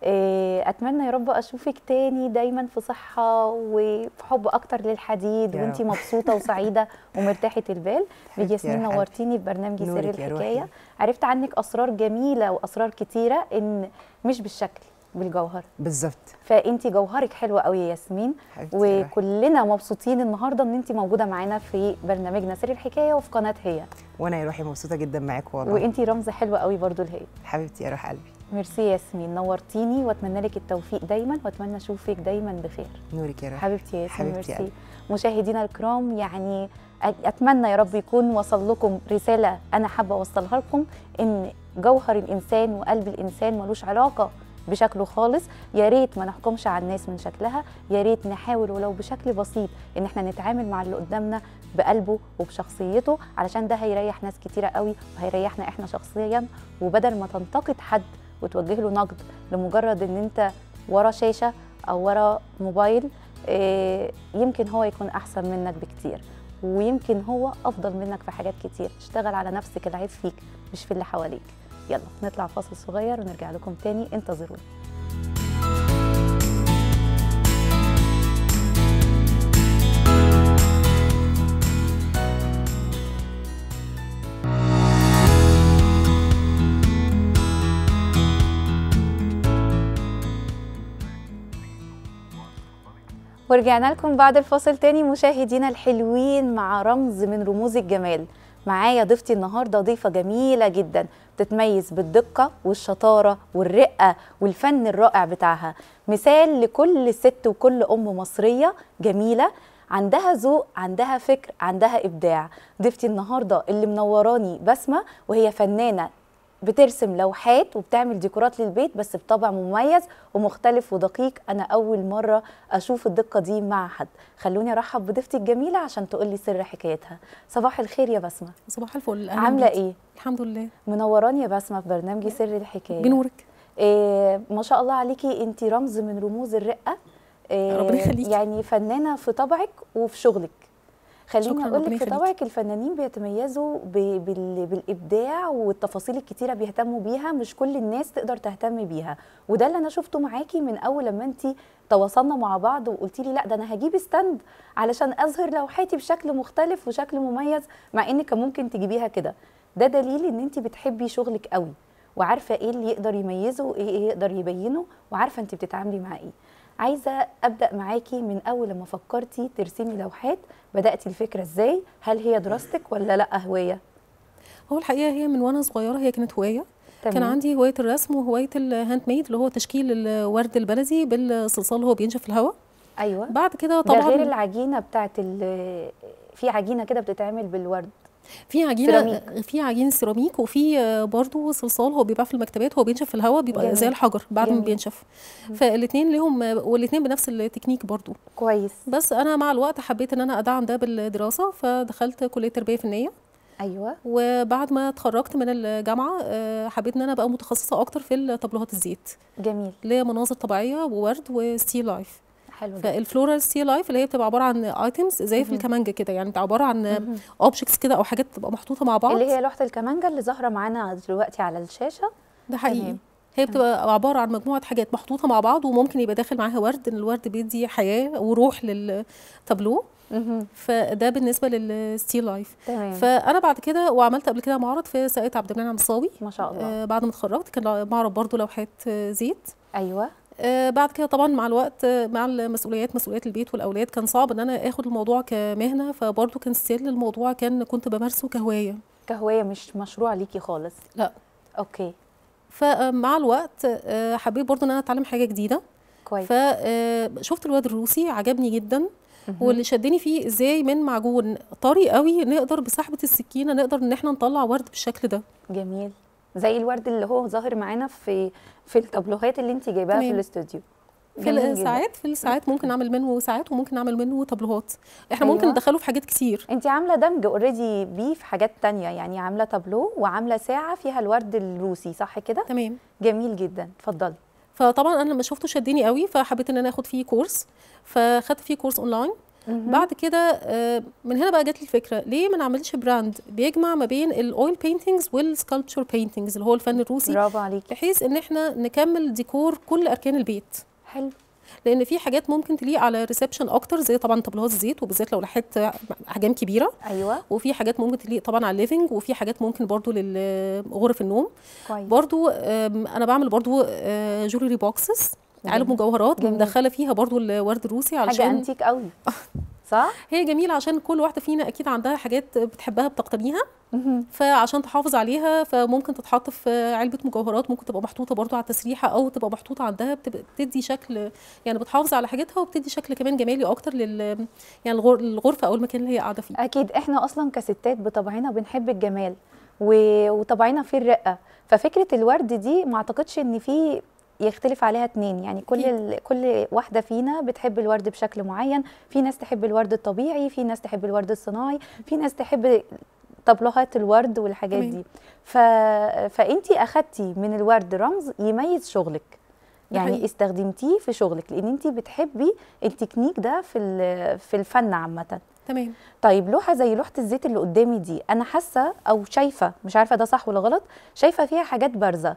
آه اتمنى يا رب اشوفك تاني دايما في صحه وفي حب اكتر للحديد يا وانتي رب. مبسوطه وسعيده ومرتاحه البال بيجي حبيبتي يا ياسمين روحي. نورتيني في برنامجي سر نورك يا روحي. الحكايه عرفت عنك اسرار جميله واسرار كتيره ان مش بالشكل بالجوهر بالظبط فانت جوهرك حلو قوي يا ياسمين حبيبتي يا روحي. وكلنا مبسوطين النهارده ان انت موجوده معانا في برنامجنا سر الحكايه وفي قناه هي وانا يا روحي مبسوطه جدا معاك والله وانت رمز حلو قوي برضو لهي حبيبتي يا روح قلبي ميرسي يا ياسمين نورتيني واتمنى لك التوفيق دايما واتمنى اشوفك دايما بخير نورك يا روحي حبيبتي يا ياسمين حبيبتي يا ميرسي قلبي. مشاهدينا الكرام يعني أ- اتمنى يا رب يكون وصل لكم رساله انا حابه اوصلها لكم ان جوهر الانسان وقلب الانسان ملوش علاقه بشكله خالص يا ريت ما نحكمش على الناس من شكلها يا ريت نحاول ولو بشكل بسيط ان احنا نتعامل مع اللي قدامنا بقلبه وبشخصيته علشان ده هيريح ناس كتيره قوي وهيريحنا احنا شخصيا وبدل ما تنتقد حد وتوجه له نقد لمجرد ان انت ورا شاشه او ورا موبايل إيه، يمكن هو يكون احسن منك بكتير ويمكن هو افضل منك في حاجات كتير اشتغل على نفسك العيب فيك مش في اللي حواليك يلا نطلع فاصل صغير ونرجع لكم تاني انتظرونا ورجعنا لكم بعد الفاصل تاني مشاهدينا الحلوين مع رمز من رموز الجمال معايا ضيفتي النهارده ضيفه جميله جدا بتتميز بالدقه والشطاره والرقه والفن الرائع بتاعها مثال لكل ست وكل ام مصريه جميله عندها ذوق عندها فكر عندها ابداع ضيفتي النهارده اللي منوراني بسمه وهي فنانه بترسم لوحات وبتعمل ديكورات للبيت بس بطبع مميز ومختلف ودقيق انا اول مره اشوف الدقه دي مع حد خلوني ارحب بضيفتي الجميله عشان تقول لي سر حكايتها صباح الخير يا بسمه صباح الفل أهلاً عامله بيكي. ايه الحمد لله منوراني يا بسمه في برنامجي سر الحكايه بنورك إيه ما شاء الله عليكي انت رمز من رموز الرقه إيه ربنا يخليكي. يعني فنانه في طبعك وفي شغلك خليني شكراً، اقول ربنا لك في يخليكي. طبعك الفنانين بيتميزوا ب- بال- بالابداع والتفاصيل الكتيره بيهتموا بيها مش كل الناس تقدر تهتم بيها وده اللي انا شفته معاكي من اول لما انت تواصلنا مع بعض وقلتي لي لا ده انا هجيب ستاند علشان اظهر لوحاتي بشكل مختلف وشكل مميز مع ان كان ممكن تجيبيها كده ده دليل ان انت بتحبي شغلك قوي وعارفه ايه اللي يقدر يميزه وايه إيه يقدر يبينه وعارفه انت بتتعاملي مع ايه عايزه ابدا معاكي من اول لما فكرتي ترسمي لوحات بداتي الفكره ازاي هل هي دراستك ولا لا هوايه هو الحقيقه هي من وانا صغيره هي كانت هوايه كان تمام. عندي هوايه الرسم وهوايه الهاند ميد اللي هو تشكيل الورد البلدي بالصلصال اللي هو بينشف في الهواء ايوه بعد كده ده غير طبعا العجينه بتاعت ال- في عجينه كده بتتعمل بالورد في عجينه سيراميك. في عجين سيراميك وفي آه، برضو صلصال هو بيباع في المكتبات هو بينشف في الهواء بيبقى جميل. زي الحجر بعد ما جميل. بينشف فالاثنين لهم والاثنين بنفس التكنيك برضو كويس بس انا مع الوقت حبيت ان انا ادعم ده بالدراسه فدخلت كليه تربيه فنيه ايوه وبعد ما اتخرجت من الجامعه آه، حبيت ان انا ابقى متخصصه اكتر في الطابلوهات الزيت جميل اللي هي مناظر طبيعيه وورد وستيل لايف حلو جدا فالفلورال ستيل لايف اللي هي بتبقى عباره عن ايتمز زي في الكمانجه كده يعني بتبقى عباره عن مهم. اوبجكتس كده او حاجات بتبقى محطوطه مع بعض اللي هي لوحه الكمانجه اللي ظاهره معانا دلوقتي على الشاشه ده حقيقي تمام. هي بتبقى عباره عن مجموعه حاجات محطوطه مع بعض وممكن يبقى داخل معاها ورد ان الورد بيدي حياه وروح للتابلو مهم. فده بالنسبه للستيل لايف تمام فانا بعد كده وعملت قبل كده معرض في ساقية عبد المنعم الصاوي ما شاء الله آه بعد ما اتخرجت كان معرض برضو لوحات آه، زيت ايوه آه بعد كده طبعا مع الوقت آه، مع المسؤوليات مسؤوليات البيت والاولاد كان صعب ان انا اخد الموضوع كمهنه فبرضو كان ستيل الموضوع كان كنت بمارسه كهوايه كهوايه مش مشروع ليكي خالص لا اوكي فمع الوقت آه، حبيت برضو ان انا اتعلم حاجه جديده كويس فشفت الواد الروسي عجبني جدا مهم. واللي شدني فيه ازاي من معجون طري قوي نقدر بسحبه السكينه نقدر ان احنا نطلع ورد بالشكل ده جميل زي الورد اللي هو ظاهر معانا في في التابلوهات اللي انت جايباها في تمام. الاستوديو في جميل جداً. الساعات في الساعات ممكن نعمل منه ساعات وممكن نعمل منه طابلوهات احنا أيوة. ممكن ندخله في حاجات كتير انت عامله دمج اوريدي بيه في حاجات تانية يعني عامله تابلو وعامله ساعه فيها الورد الروسي صح كده تمام جميل جدا اتفضلي فطبعا انا لما شفته شدني قوي فحبيت ان انا اخد فيه كورس فخدت فيه كورس اونلاين بعد كده آه، من هنا بقى جات لي الفكره ليه ما نعملش براند بيجمع ما بين الاويل بينتينجز والسكالبتشر بينتينجز اللي هو الفن الروسي برافو عليكي بحيث ان احنا نكمل ديكور كل اركان البيت حلو لان في حاجات ممكن تليق على ريسبشن اكتر زي طبعا طابلوهات الزيت وبالذات لو لحقت احجام كبيره ايوه وفي حاجات ممكن تليق طبعا على الليفنج وفي حاجات ممكن برضو لغرف النوم كويس برضو آم، انا بعمل برضو آه، جولري بوكسز علب جميل. مجوهرات جميل. مدخله فيها برضو الورد الروسي حاجه علشان انتيك قوي صح هي جميله عشان كل واحده فينا اكيد عندها حاجات بتحبها بتقتنيها مهم. فعشان تحافظ عليها فممكن تتحط في علبه مجوهرات ممكن تبقى محطوطه برضو على التسريحه او تبقى محطوطه عندها بتبقى بتدي شكل يعني بتحافظ على حاجتها وبتدي شكل كمان جمالي اكتر لل يعني الغر- الغرفه او المكان اللي هي قاعده فيه اكيد احنا اصلا كستات بطبعنا بنحب الجمال و- وطبعنا في الرقه ففكره الورد دي ما اعتقدش ان في يختلف عليها اتنين يعني كل أكيد. ال... كل واحده فينا بتحب الورد بشكل معين في ناس تحب الورد الطبيعي في ناس تحب الورد الصناعي في ناس تحب طبلوهات الورد والحاجات تمام. دي ف... فانتي اخدتي من الورد رمز يميز شغلك ده يعني حقيقي. استخدمتيه في شغلك لان انتي بتحبي التكنيك ده في ال- في الفن عامه تمام طيب لوحه زي لوحه الزيت اللي قدامي دي انا حاسه او شايفه مش عارفه ده صح ولا غلط شايفه فيها حاجات بارزه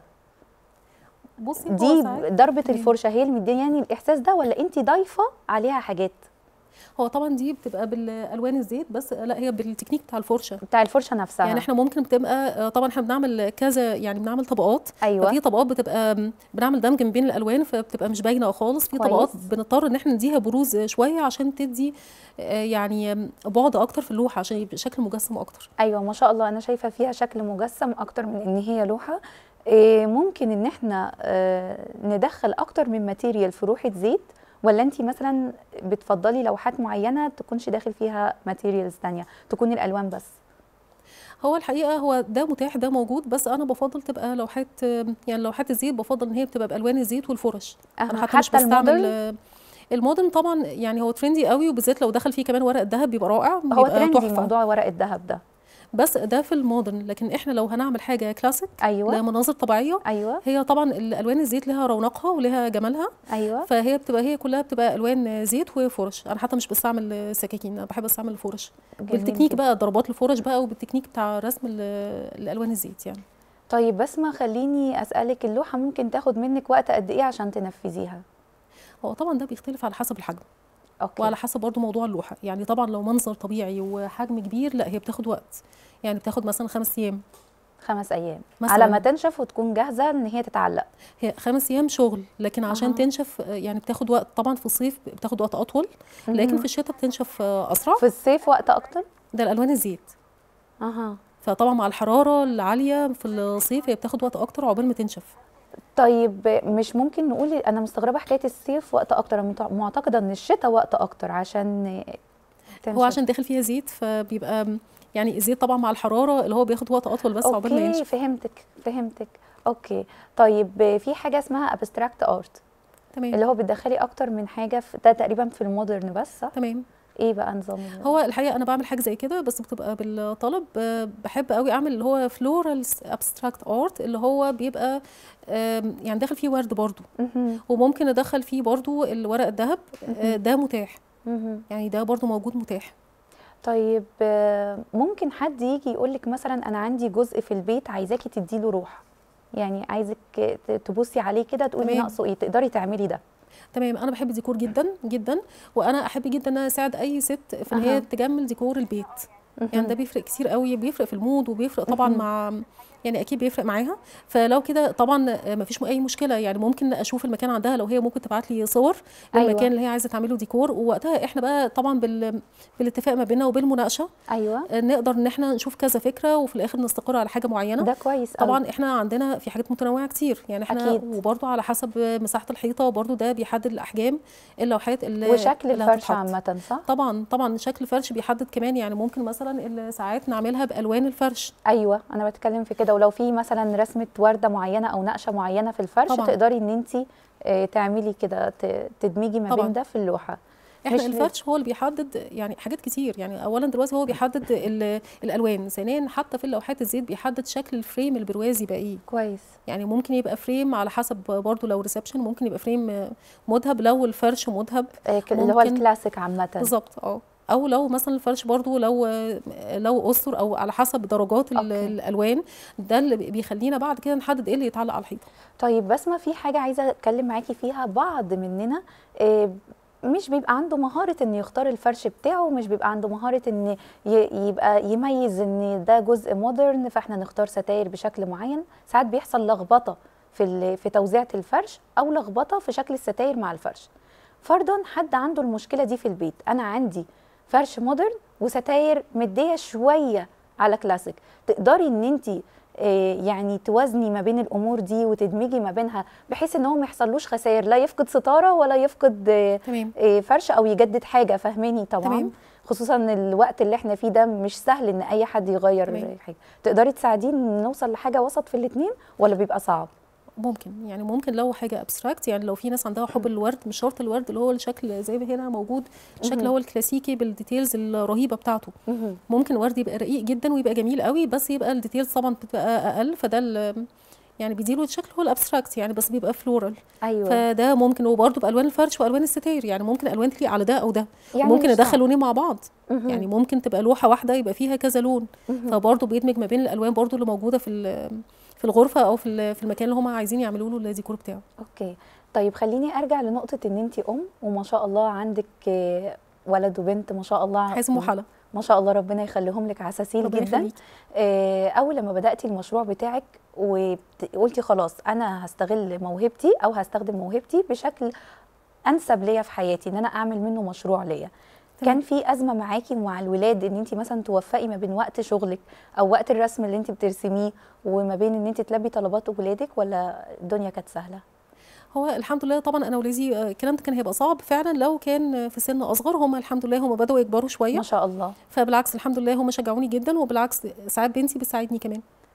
بصي هو دي ساعات- ضربه تمام. الفرشه هي اللي مدياني الاحساس ده ولا انت ضايفه عليها حاجات هو طبعا دي بتبقى بالالوان الزيت بس لا هي بالتكنيك بتاع الفرشه بتاع الفرشه نفسها يعني احنا ممكن بتبقى آه، طبعا احنا بنعمل كذا يعني بنعمل طبقات ايوه ففي طبقات بتبقى م، بنعمل دمج ما بين الالوان فبتبقى مش باينه خالص في كويس. طبقات بنضطر ان احنا نديها بروز شويه عشان تدي آه، يعني آم، بعد اكتر في اللوحه عشان يبقى شكل مجسم اكتر ايوه ما شاء الله انا شايفه فيها شكل مجسم اكتر من ان هي لوحه إيه ممكن ان احنا آه، ندخل اكتر من ماتيريال في روحه زيت ولا انت مثلا بتفضلي لوحات معينه تكونش داخل فيها ماتيريالز تانية تكون الالوان بس هو الحقيقه هو ده متاح ده موجود بس انا بفضل تبقى لوحات آم، يعني لوحات الزيت بفضل ان هي بتبقى بالوان الزيت والفرش أها، انا حتى, مش حتى بستعمل المودرن؟ آه، المودرن طبعا يعني هو ترندي قوي وبالذات لو دخل فيه كمان ورق الذهب بيبقى رائع هو بيبقى ترندي تحفه موضوع ورق الذهب ده بس ده في المودرن لكن احنا لو هنعمل حاجه كلاسيك ايوه لمناظر طبيعيه ايوه هي طبعا الالوان الزيت لها رونقها ولها جمالها ايوه فهي بتبقى هي كلها بتبقى الوان زيت وفرش انا حتى مش بستعمل سكاكين انا بحب استعمل الفرش جميل بالتكنيك جدا. بقى ضربات الفرش بقى وبالتكنيك بتاع رسم ال- الالوان الزيت يعني طيب بسمة خليني اسالك اللوحه ممكن تاخد منك وقت قد ايه عشان تنفذيها هو طبعا ده بيختلف على حسب الحجم اوكي وعلى حسب برضو موضوع اللوحه يعني طبعا لو منظر طبيعي وحجم كبير لا هي بتاخد وقت يعني بتاخد مثلا خمس ايام خمس ايام مثلاً. على ما تنشف وتكون جاهزه ان هي تتعلق هي خمس ايام شغل لكن عشان أها. تنشف آه، يعني بتاخد وقت طبعا في الصيف بتاخد وقت اطول لكن مهم. في الشتاء بتنشف آه، اسرع في الصيف وقت اكتر ده الالوان الزيت اها فطبعا مع الحراره العاليه في الصيف هي بتاخد وقت اكتر عقبال ما تنشف طيب مش ممكن نقول انا مستغربه حكايه الصيف وقت اكتر انا متع- معتقده ان الشتاء وقت اكتر عشان تنشف. هو عشان داخل فيها زيت فبيبقى يعني الزيت طبعا مع الحراره اللي هو بياخد وقت اطول بس عقبال ما اوكي ينشف فهمتك فهمتك اوكي طيب في حاجه اسمها ابستراكت ارت تمام اللي هو بتدخلي اكتر من حاجه في ده تقريبا في المودرن بس صح تمام ايه بقى نظام ال- هو الحقيقه انا بعمل حاجه زي كده بس بتبقى بالطلب آه، بحب قوي اعمل اللي هو فلورال ابستراكت ارت اللي هو بيبقى آم، يعني داخل فيه ورد برضو مهم. وممكن ادخل فيه برضو الورق الذهب آه، ده متاح مهم. يعني ده برضو موجود متاح طيب آه، ممكن حد يجي يقول لك مثلا انا عندي جزء في البيت عايزاكي تديله روح يعني عايزك ت- تبصي عليه كده تقولي تمام. ناقصه ايه تقدري تعملي ده تمام انا بحب الديكور جدا جدا وانا احب جدا ان انا اساعد اي ست في ان أها. هي تجمل ديكور البيت يعني ده بيفرق كتير قوي بيفرق في المود وبيفرق طبعا مهم. مع يعني اكيد بيفرق معاها فلو كده طبعا ما فيش اي مشكله يعني ممكن اشوف المكان عندها لو هي ممكن تبعت لي صور أيوة. للمكان اللي هي عايزه تعمله ديكور ووقتها احنا بقى طبعا بال... بالاتفاق ما بيننا وبالمناقشه ايوه آه، نقدر ان احنا نشوف كذا فكره وفي الاخر نستقر على حاجه معينه ده كويس أوي. طبعا احنا عندنا في حاجات متنوعه كتير يعني احنا أكيد. وبرضه على حسب مساحه الحيطه وبرضه ده بيحدد الاحجام اللوحات اللي وشكل اللي الفرش هتتحط. عامه صح طبعا طبعا شكل الفرش بيحدد كمان يعني ممكن مثلا ساعات نعملها بالوان الفرش ايوه انا بتكلم في كده ولو في مثلا رسمه ورده معينه او نقشه معينه في الفرش طبعاً. تقدري ان انت تعملي كده ت- تدمجي ما طبعاً. بين ده في اللوحه احنا مش ل- الفرش هو اللي بيحدد يعني حاجات كتير يعني اولا دلوقتي هو بيحدد ال- الالوان ثانيا حتى في اللوحات الزيت بيحدد شكل الفريم البروازي يبقى ايه كويس يعني ممكن يبقى فريم على حسب برضه لو ريسبشن ممكن يبقى فريم مذهب لو الفرش مذهب آه، ك- اللي هو ممكن- الكلاسيك عامه بالظبط اه او لو مثلا الفرش برضو لو لو اسطر او على حسب درجات ال- أوكي. الالوان ده اللي بيخلينا بعد كده نحدد ايه اللي يتعلق على الحيطه طيب بسمة في حاجة عايزة أتكلم معاكي فيها بعض مننا آه، مش بيبقى عنده مهارة إنه يختار الفرش بتاعه ومش بيبقى عنده مهارة إن ي- يبقى يميز إن ده جزء مودرن فإحنا نختار ستاير بشكل معين ساعات بيحصل لخبطة في ال- في توزيعة الفرش أو لخبطة في شكل الستاير مع الفرش فرضا حد عنده المشكلة دي في البيت أنا عندي فرش مودرن وستاير مدية شوية على كلاسيك تقدري ان انت يعني توازني ما بين الامور دي وتدمجي ما بينها بحيث ان هو ما يحصلوش خسائر لا يفقد ستاره ولا يفقد آه، تمام آه، فرش او يجدد حاجه فاهماني طبعا تمام. خصوصا الوقت اللي احنا فيه ده مش سهل ان اي حد يغير تمام. حاجه تقدري تساعديني نوصل لحاجه وسط في الاثنين ولا بيبقى صعب ممكن يعني ممكن لو حاجه ابستراكت يعني لو في ناس عندها حب الورد مش شرط الورد اللي هو الشكل زي ما هنا موجود الشكل مهم. هو الكلاسيكي بالديتيلز الرهيبه بتاعته ممكن ورد يبقى رقيق جدا ويبقى جميل قوي بس يبقى الديتيلز طبعا بتبقى اقل فده ال- يعني بيديله الشكل هو الابستراكت يعني بس بيبقى فلورال ايوه فده ممكن وبرده بالوان الفرش والوان الستاير يعني ممكن الوان تليق على ده او ده يعني ممكن مش ندخل صعب. لونين مع بعض مهم. يعني ممكن تبقى لوحه واحده يبقى فيها كذا لون مهم. فبرضه بيدمج ما بين الالوان برضه اللي موجوده في ال- في الغرفه او في ال- في المكان اللي هم عايزين يعملوا له الديكور بتاعه اوكي طيب خليني ارجع لنقطه ان انت ام وما شاء الله عندك آه، ولد وبنت ما شاء الله حازم وحلا ما شاء الله ربنا يخليهم لك عساسين ربنا جدا يخليك آه، اول لما بداتي المشروع بتاعك وقلتي خلاص انا هستغل موهبتي او هستخدم موهبتي بشكل انسب ليا في حياتي ان انا اعمل منه مشروع ليا تمام. كان في ازمه معاكي مع الولاد ان انت مثلا توفقي ما بين وقت شغلك او وقت الرسم اللي انت بترسميه وما بين ان انت تلبي طلبات ولادك ولا الدنيا كانت سهله هو الحمد لله طبعا انا ولادي آه، الكلام ده كان هيبقى صعب فعلا لو كان في سن اصغر هم الحمد لله هم بداوا يكبروا شويه ما شاء الله فبالعكس الحمد لله هم شجعوني جدا وبالعكس ساعات بنتي بتساعدني كمان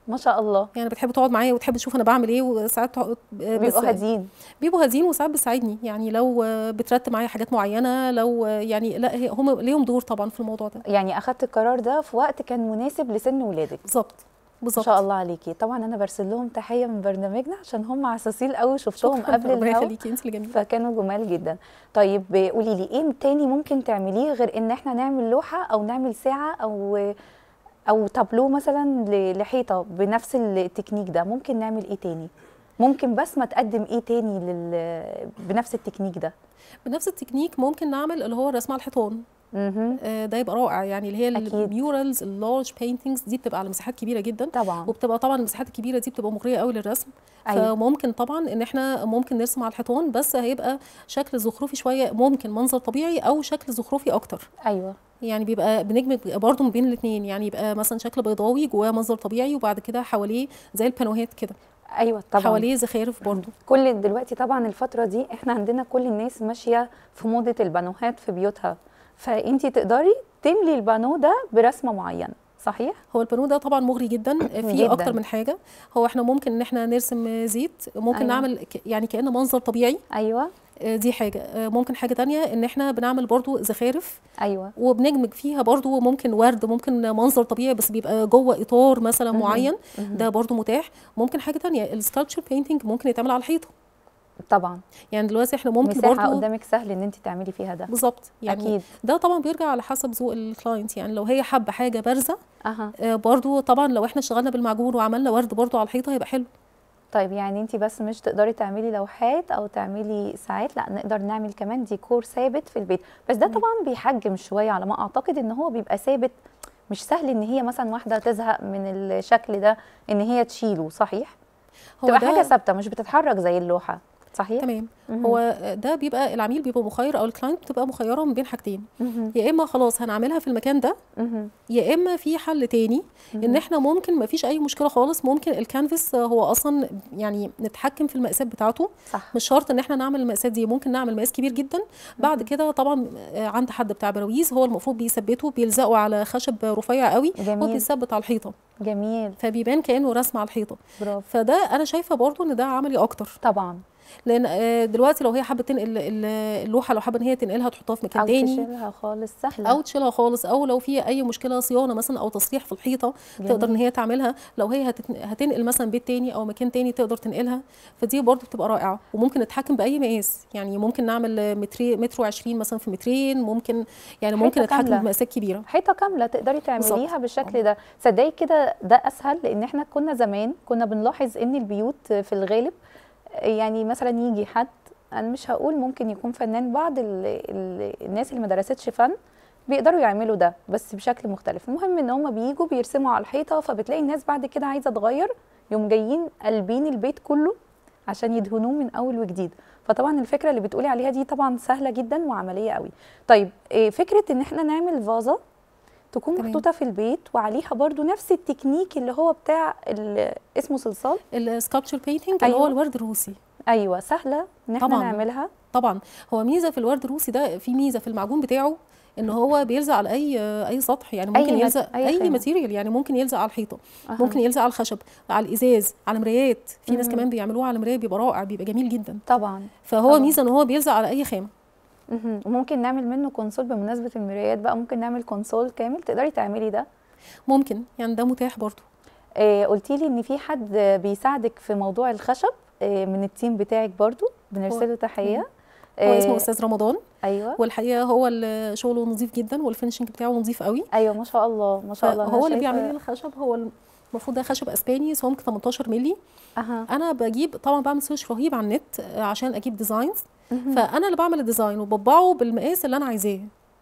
ما شاء الله يعني بتحب تقعد معايا وتحب تشوف انا بعمل ايه وساعات تقعد- بس- بيبقوا هادين بيبقوا هادين وساعات بتساعدني يعني لو آه، بترتب معايا حاجات معينه لو آه، يعني لا هي- هم ليهم دور طبعا في الموضوع ده يعني اخدت القرار ده في وقت كان مناسب لسن ولادك بالظبط ما بالظبط شاء الله عليكي طبعا انا برسل لهم تحيه من برنامجنا عشان هم عساسين قوي شفتهم قبل ربنا الهوا يخليكي انت اللي جميله فكانوا جمال جدا طيب قولي لي ايه تاني ممكن تعمليه غير ان احنا نعمل لوحه او نعمل ساعه او او تابلو مثلا ل- لحيطه بنفس التكنيك ده ممكن نعمل ايه تاني ممكن بسمه تقدم ايه تاني لل... بنفس التكنيك ده بنفس التكنيك ممكن نعمل اللي هو الرسم على الحيطان مهم. آه، ده يبقى رائع يعني اللي هي أكيد. الميورالز اللارج بينتينجز دي بتبقى على مساحات كبيره جدا طبعا وبتبقى طبعا المساحات الكبيره دي بتبقى مغريه قوي للرسم أيوة. فممكن طبعا ان احنا ممكن نرسم على الحيطان بس هيبقى شكل زخرفي شويه ممكن منظر طبيعي او شكل زخرفي اكتر ايوه يعني بيبقى بندمج برضه ما بين الاثنين يعني يبقى مثلا شكل بيضاوي جواه منظر طبيعي وبعد كده حواليه زي البانوهات كده ايوه طبعا حواليه زخارف برضه كل دلوقتي طبعا الفترة دي احنا عندنا كل الناس ماشية في موضة البانوهات في بيوتها فانتي تقدري تملي البانو ده برسمة معينة صحيح؟ هو البانو ده طبعا مغري جدا في جداً. اكتر من حاجه هو احنا ممكن ان احنا نرسم زيت ممكن أيوة. أيوة. نعمل ك- يعني كانه منظر طبيعي ايوه آه، دي حاجه آه، ممكن حاجه تانية ان احنا بنعمل برضو زخارف ايوه وبندمج فيها برضو ممكن ورد ممكن منظر طبيعي بس بيبقى جوه اطار مثلا مهم. معين مهم. ده برضو متاح ممكن حاجه تانية السكالتشر بينتنج ممكن يتعمل على الحيطه طبعا يعني دلوقتي احنا ممكن مساحة برضو قدامك سهل ان انت تعملي فيها ده بالظبط يعني اكيد ده طبعا بيرجع على حسب ذوق الكلاينت يعني لو هي حابه حاجه بارزه اها آه، برضو طبعا لو احنا اشتغلنا بالمعجون وعملنا ورد برضو على الحيطه هيبقى حلو طيب يعني انت بس مش تقدري تعملي لوحات او تعملي ساعات لا نقدر نعمل كمان ديكور ثابت في البيت بس ده مم. طبعا بيحجم شويه على ما اعتقد ان هو بيبقى ثابت مش سهل ان هي مثلا واحده تزهق من الشكل ده ان هي تشيله صحيح هو تبقى ده حاجه ثابته مش بتتحرك زي اللوحه صحيح تمام مهم. هو ده بيبقى العميل بيبقى مخير او الكلاينت بتبقى مخيره من بين حاجتين مهم. يا اما خلاص هنعملها في المكان ده مهم. يا اما في حل تاني ان مهم. احنا ممكن ما فيش اي مشكله خالص ممكن الكانفاس هو اصلا يعني نتحكم في المقاسات بتاعته صح مش شرط ان احنا نعمل المقاسات دي ممكن نعمل مقاس كبير جدا بعد كده طبعا آه، عند حد بتاع براويز هو المفروض بيثبته بيلزقه على خشب رفيع قوي هو جميل بيثبت على الحيطه جميل فبيبان كانه رسم على الحيطه برافو فده انا شايفه برضو ان ده عملي اكتر طبعا لان آه، دلوقتي لو هي حابه تنقل ال- اللوحه لو حابه ان هي تنقلها تحطها في مكان او تاني تشيلها خالص سهله او تشيلها خالص او لو في اي مشكله صيانه مثلا او تصليح في الحيطه تقدر ان هي تعملها لو هي هتت- هتنقل مثلا بيت تاني او مكان تاني تقدر تنقلها فدي برضو بتبقى رائعه وممكن نتحكم باي مقاس يعني ممكن نعمل متر متر و20 مثلا في مترين ممكن يعني ممكن حيطة نتحكم كاملة. بمقاسات كبيره حيطه كامله تقدري تعمليها بالظبط. بالشكل ده صدقي كده ده اسهل لان احنا كنا زمان كنا بنلاحظ ان البيوت في الغالب يعني مثلا يجي حد انا مش هقول ممكن يكون فنان بعض ال ال الناس اللي ما درستش فن بيقدروا يعملوا ده بس بشكل مختلف المهم ان هم بييجوا بيرسموا على الحيطه فبتلاقي الناس بعد كده عايزه تغير يوم جايين قلبين البيت كله عشان يدهنوه من اول وجديد فطبعا الفكره اللي بتقولي عليها دي طبعا سهله جدا وعمليه قوي طيب إيه فكره ان احنا نعمل فازه تكون تمام. محطوطه في البيت وعليها برضو نفس التكنيك اللي هو بتاع ال- اسمه صلصال السكالبتشر بينتنج اللي أيوة. هو الورد الروسي ايوه سهله ان احنا طبعاً. نعملها طبعا هو ميزه في الورد الروسي ده في ميزه في المعجون بتاعه ان هو بيلزق على اي اي سطح يعني أي ممكن مات- يلزق أي اي, خامة. ماتيريال يعني ممكن يلزق على الحيطه أها. ممكن يلزق على الخشب على الازاز على مرايات في ناس مهم. كمان بيعملوها على مرايه بيبقى رائع بيبقى جميل جدا طبعا فهو طبعاً. ميزه ان هو بيلزق على اي خامه مهم. وممكن نعمل منه كونسول بمناسبه المرايات بقى ممكن نعمل كونسول كامل تقدري تعملي ده ممكن يعني ده متاح برضو آه قلتي لي ان في حد بيساعدك في موضوع الخشب آه من التيم بتاعك برضو بنرسله تحيه هو آه، اسمه استاذ رمضان ايوه والحقيقه هو اللي شغله نظيف جدا والفينشنج بتاعه نظيف قوي ايوه ما شاء الله ما شاء الله أنا هو اللي شايفة- بيعمل لي الخشب هو المفروض ده خشب اسباني سمك 18 مللي اها انا بجيب طبعا بعمل سيرش رهيب على النت آه، عشان اجيب ديزاينز مهم. فانا اللي بعمل الديزاين وبطبعه بالمقاس اللي انا عايزاه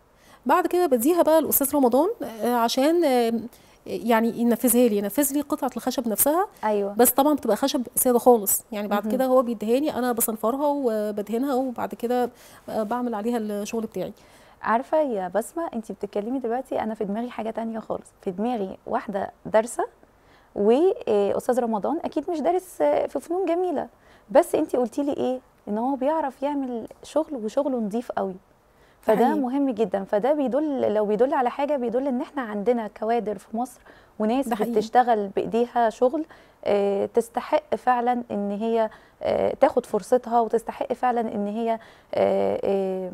بعد كده بديها بقى الاستاذ رمضان آه، عشان آه، يعني ينفذها لي ينفذ لي قطعه الخشب نفسها ايوه بس طبعا بتبقى خشب ساده خالص يعني بعد مهم. كده هو بيديهاني انا بصنفرها وبدهنها وبعد كده آه، بعمل عليها الشغل بتاعي عارفه يا بسمه انت بتتكلمي دلوقتي انا في دماغي حاجه تانية خالص في دماغي واحده دارسه واستاذ رمضان اكيد مش دارس آه، في فنون جميله بس انت قلتي لي ايه ان هو بيعرف يعمل شغل وشغله نظيف قوي فده حقيقي. مهم جدا فده بيدل لو بيدل على حاجه بيدل ان احنا عندنا كوادر في مصر وناس ده حقيقي. بتشتغل بايديها شغل آه، تستحق فعلا ان هي آه، تاخد فرصتها وتستحق فعلا ان هي آه، آه،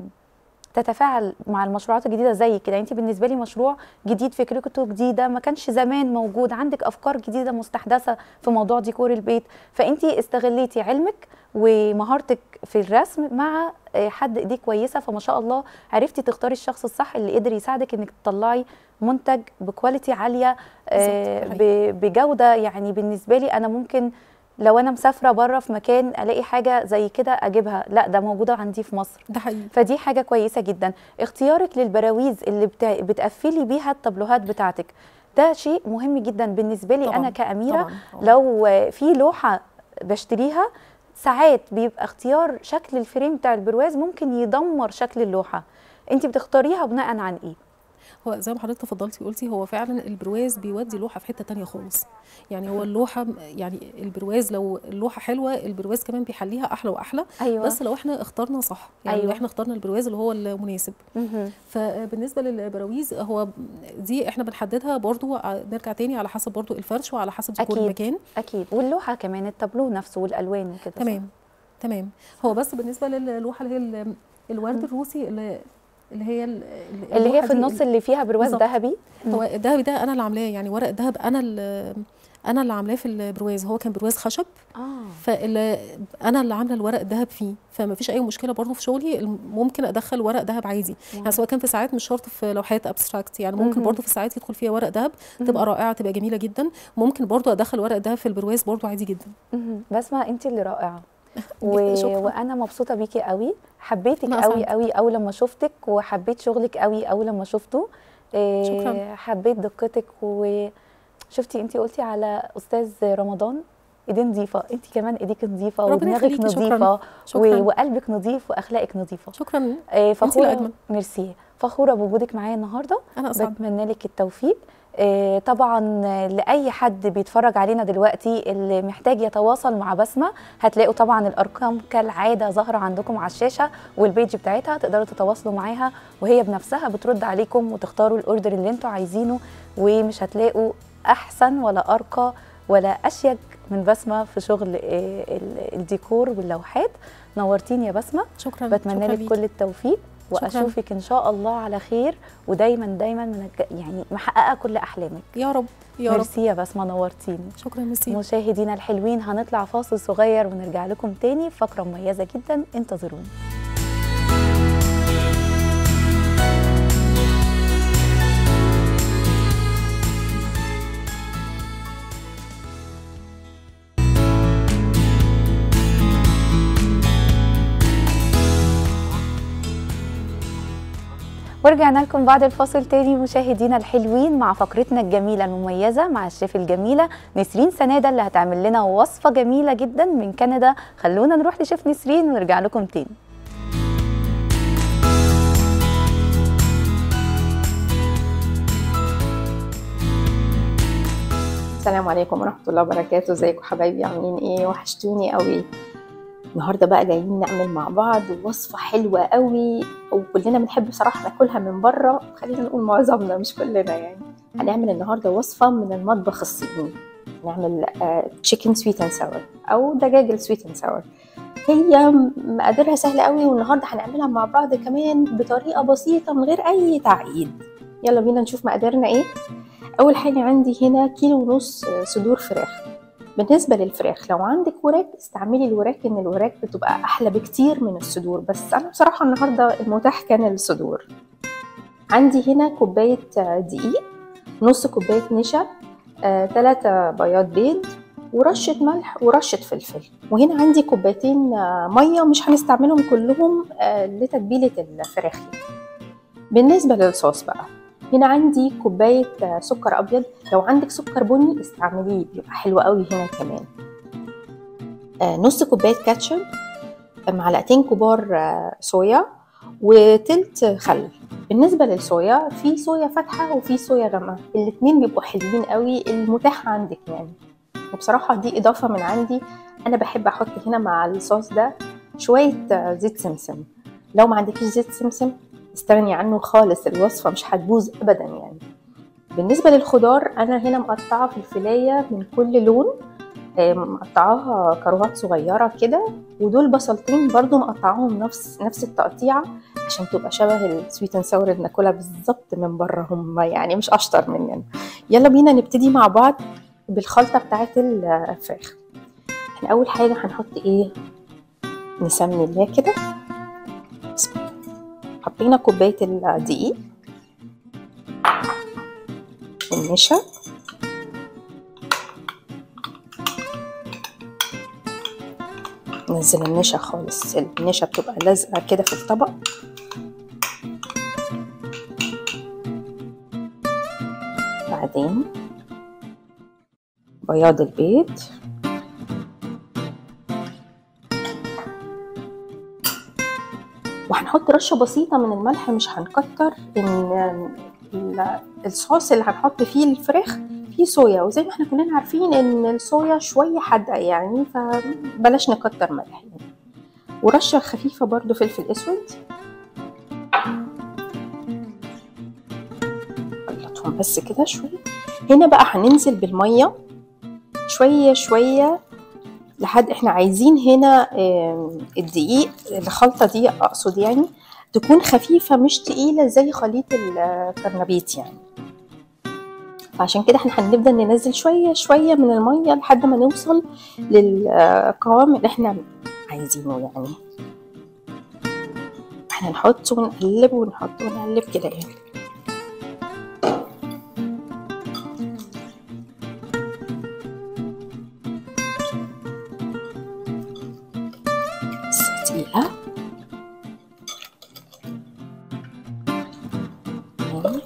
تتفاعل مع المشروعات الجديده زي كده انت بالنسبه لي مشروع جديد فكرته جديده ما كانش زمان موجود عندك افكار جديده مستحدثه في موضوع ديكور البيت فانت استغليتي علمك ومهارتك في الرسم مع آه، حد ايديه كويسه فما شاء الله عرفتي تختاري الشخص الصح اللي قدر يساعدك انك تطلعي منتج بكواليتي عاليه آه، بالظبط، ب- بجوده يعني بالنسبه لي انا ممكن لو انا مسافره بره في مكان الاقي حاجه زي كده اجيبها لا ده موجوده عندي في مصر ده حقيقي فدي حاجه كويسه جدا اختيارك للبراويز اللي بتا... بتقفلي بيها التابلوهات بتاعتك ده شيء مهم جدا بالنسبه لي طبعاً، انا كاميره طبعاً، طبعاً. لو في لوحه بشتريها ساعات بيبقى اختيار شكل الفريم بتاع البرواز ممكن يدمر شكل اللوحه انت بتختاريها بناء عن ايه هو زي ما حضرتك تفضلتي قلتي هو فعلا البرواز بيودي لوحه في حته تانية خالص يعني هو اللوحه م- يعني البرواز لو اللوحه حلوه البرواز كمان بيحليها احلى واحلى ايوه بس لو احنا اخترنا صح يعني أيوة. لو احنا اخترنا البرواز اللي هو المناسب مهم. فبالنسبه للبراويز هو دي احنا بنحددها برضو ع- نرجع تاني على حسب برضو الفرش وعلى حسب ديكور أكيد. المكان اكيد واللوحه كمان التابلو نفسه والالوان وكده صح؟ تمام تمام هو بس بالنسبه للوحه اللي هي ال- الورد الروسي اللي اللي هي ال- ال- اللي هي اللوحة في دي النص اللي فيها برواز بالظبط. ذهبي هو الذهبي ده انا اللي عاملاه يعني ورق الذهب انا اللي انا اللي عاملاه في البرواز هو كان برواز خشب اه فاللي انا اللي عامله الورق الذهب فيه فما فيش اي مشكله برضه في شغلي الم- ممكن ادخل ورق ذهب عادي يعني سواء كان في ساعات مش شرط في لوحات ابستراكت يعني ممكن مهم. برضه في ساعات يدخل فيها ورق ذهب تبقى رائعه تبقى جميله جدا ممكن برضه ادخل ورق ذهب في البرواز برضه عادي جدا مهم. بسمع انت اللي رائعه و... شكراً. وانا مبسوطه بيكي قوي حبيتك أنا قوي أسعد. قوي قوي لما شفتك وحبيت شغلك قوي قوي لما شفته إيه، شكراً. حبيت دقتك وشفتي انت قلتي على استاذ رمضان ايديه نظيفه انت كمان ايديك نظيفه ربنا ودماغك يخليكي، شكراً. نظيفه شكراً. و... وقلبك نظيف واخلاقك نظيفه شكرا إيه، اللي فخوره أجمل. ميرسي فخوره بوجودك معايا النهارده انا اسعد بتمنى لك التوفيق آه، طبعا لاي حد بيتفرج علينا دلوقتي اللي محتاج يتواصل مع بسمه هتلاقوا طبعا الارقام كالعاده ظاهره عندكم على الشاشه والبيج بتاعتها تقدروا تتواصلوا معاها وهي بنفسها بترد عليكم وتختاروا الاوردر اللي انتوا عايزينه ومش هتلاقوا احسن ولا ارقى ولا اشيك من بسمه في شغل آه، ال- الديكور واللوحات نورتيني يا بسمه شكرا بتمنى شكراً لك ليكي. كل التوفيق شكراً. واشوفك ان شاء الله على خير ودايما دايما منج... يعني محققه كل احلامك يا رب يا رب ميرسي يا بسمه نورتيني شكرا ميرسي مشاهدينا الحلوين هنطلع فاصل صغير ونرجع لكم تاني فقره مميزه جدا انتظرونا ورجعنا لكم بعد الفاصل تاني مشاهدينا الحلوين مع فقرتنا الجميلة المميزة مع الشيف الجميلة نسرين سنادة اللي هتعمل لنا وصفة جميلة جدا من كندا خلونا نروح لشيف نسرين ونرجع لكم تاني السلام عليكم ورحمة الله وبركاته ازيكم حبايبي عاملين ايه وحشتوني قوي النهارده بقى جايين نعمل مع بعض وصفة حلوة قوي وكلنا بنحب بصراحة ناكلها من بره خلينا نقول معظمنا مش كلنا يعني هنعمل النهارده وصفة من المطبخ الصيني نعمل تشيكن سويت اند ساور او دجاج السويت اند ساور هي مقاديرها سهلة قوي والنهارده هنعملها مع بعض كمان بطريقة بسيطة من غير أي تعقيد يلا بينا نشوف مقاديرنا ايه اول حاجه عندي هنا كيلو ونص صدور فراخ بالنسبه للفراخ لو عندك وراك استعملي الوراك ان الوراك بتبقى احلى بكتير من الصدور بس انا بصراحه النهارده المتاح كان الصدور عندي هنا كوبايه دقيق نص كوبايه نشا آه، تلاتة بياض بيض ورشة ملح ورشة فلفل وهنا عندي كوبايتين آه، مية مش هنستعملهم كلهم آه، لتتبيلة الفراخ بالنسبة للصوص بقى هنا عندي كوباية آه، سكر أبيض لو عندك سكر بني استعمليه بيبقى حلو قوي هنا كمان آه، نص كوباية كاتشب آه، معلقتين كبار آه، صويا وتلت خل بالنسبة للصويا في صويا فاتحة وفي صويا غامقة الاتنين بيبقوا حلوين قوي المتاح عندك يعني وبصراحة دي إضافة من عندي أنا بحب أحط هنا مع الصوص ده شوية آه، زيت سمسم لو ما عندكيش زيت سمسم تستغني عنه خالص الوصفه مش هتبوظ ابدا يعني بالنسبه للخضار انا هنا مقطعه في الفلايه من كل لون آه، مقطعاها كروات صغيره كده ودول بصلتين برضو مقطعاهم نفس نفس التقطيعه عشان تبقى شبه السويت اند ساور اللي بناكلها بالظبط من بره هم يعني مش اشطر مننا يلا بينا نبتدي مع بعض بالخلطه بتاعت الفراخ احنا اول حاجه هنحط ايه نسمي الله كده بسم الله. حطينا كوبايه الدقيق النشا ننزل النشا خالص النشا بتبقى لازقه كده في الطبق بعدين بياض البيض وهنحط رشه بسيطه من الملح مش هنكتر ان ال- الصوص اللي هنحط فيه الفراخ فيه صويا وزي ما احنا كلنا عارفين ان الصويا شويه حادقه يعني فبلاش نكتر ملح يعني ورشه خفيفه برضو فلفل اسود خلطهم بس كده شويه هنا بقى هننزل بالميه شويه شويه لحد احنا عايزين هنا آم، الدقيق الخلطه دي اقصد يعني تكون خفيفه مش تقيله زي خليط الكرنبيط يعني فعشان كده احنا هنبدا ننزل شويه شويه من الميه لحد ما نوصل للقوام اللي احنا عايزينه يعني احنا نحط ونقلب ونحط ونقلب كده يعني بس دقيقة تمام.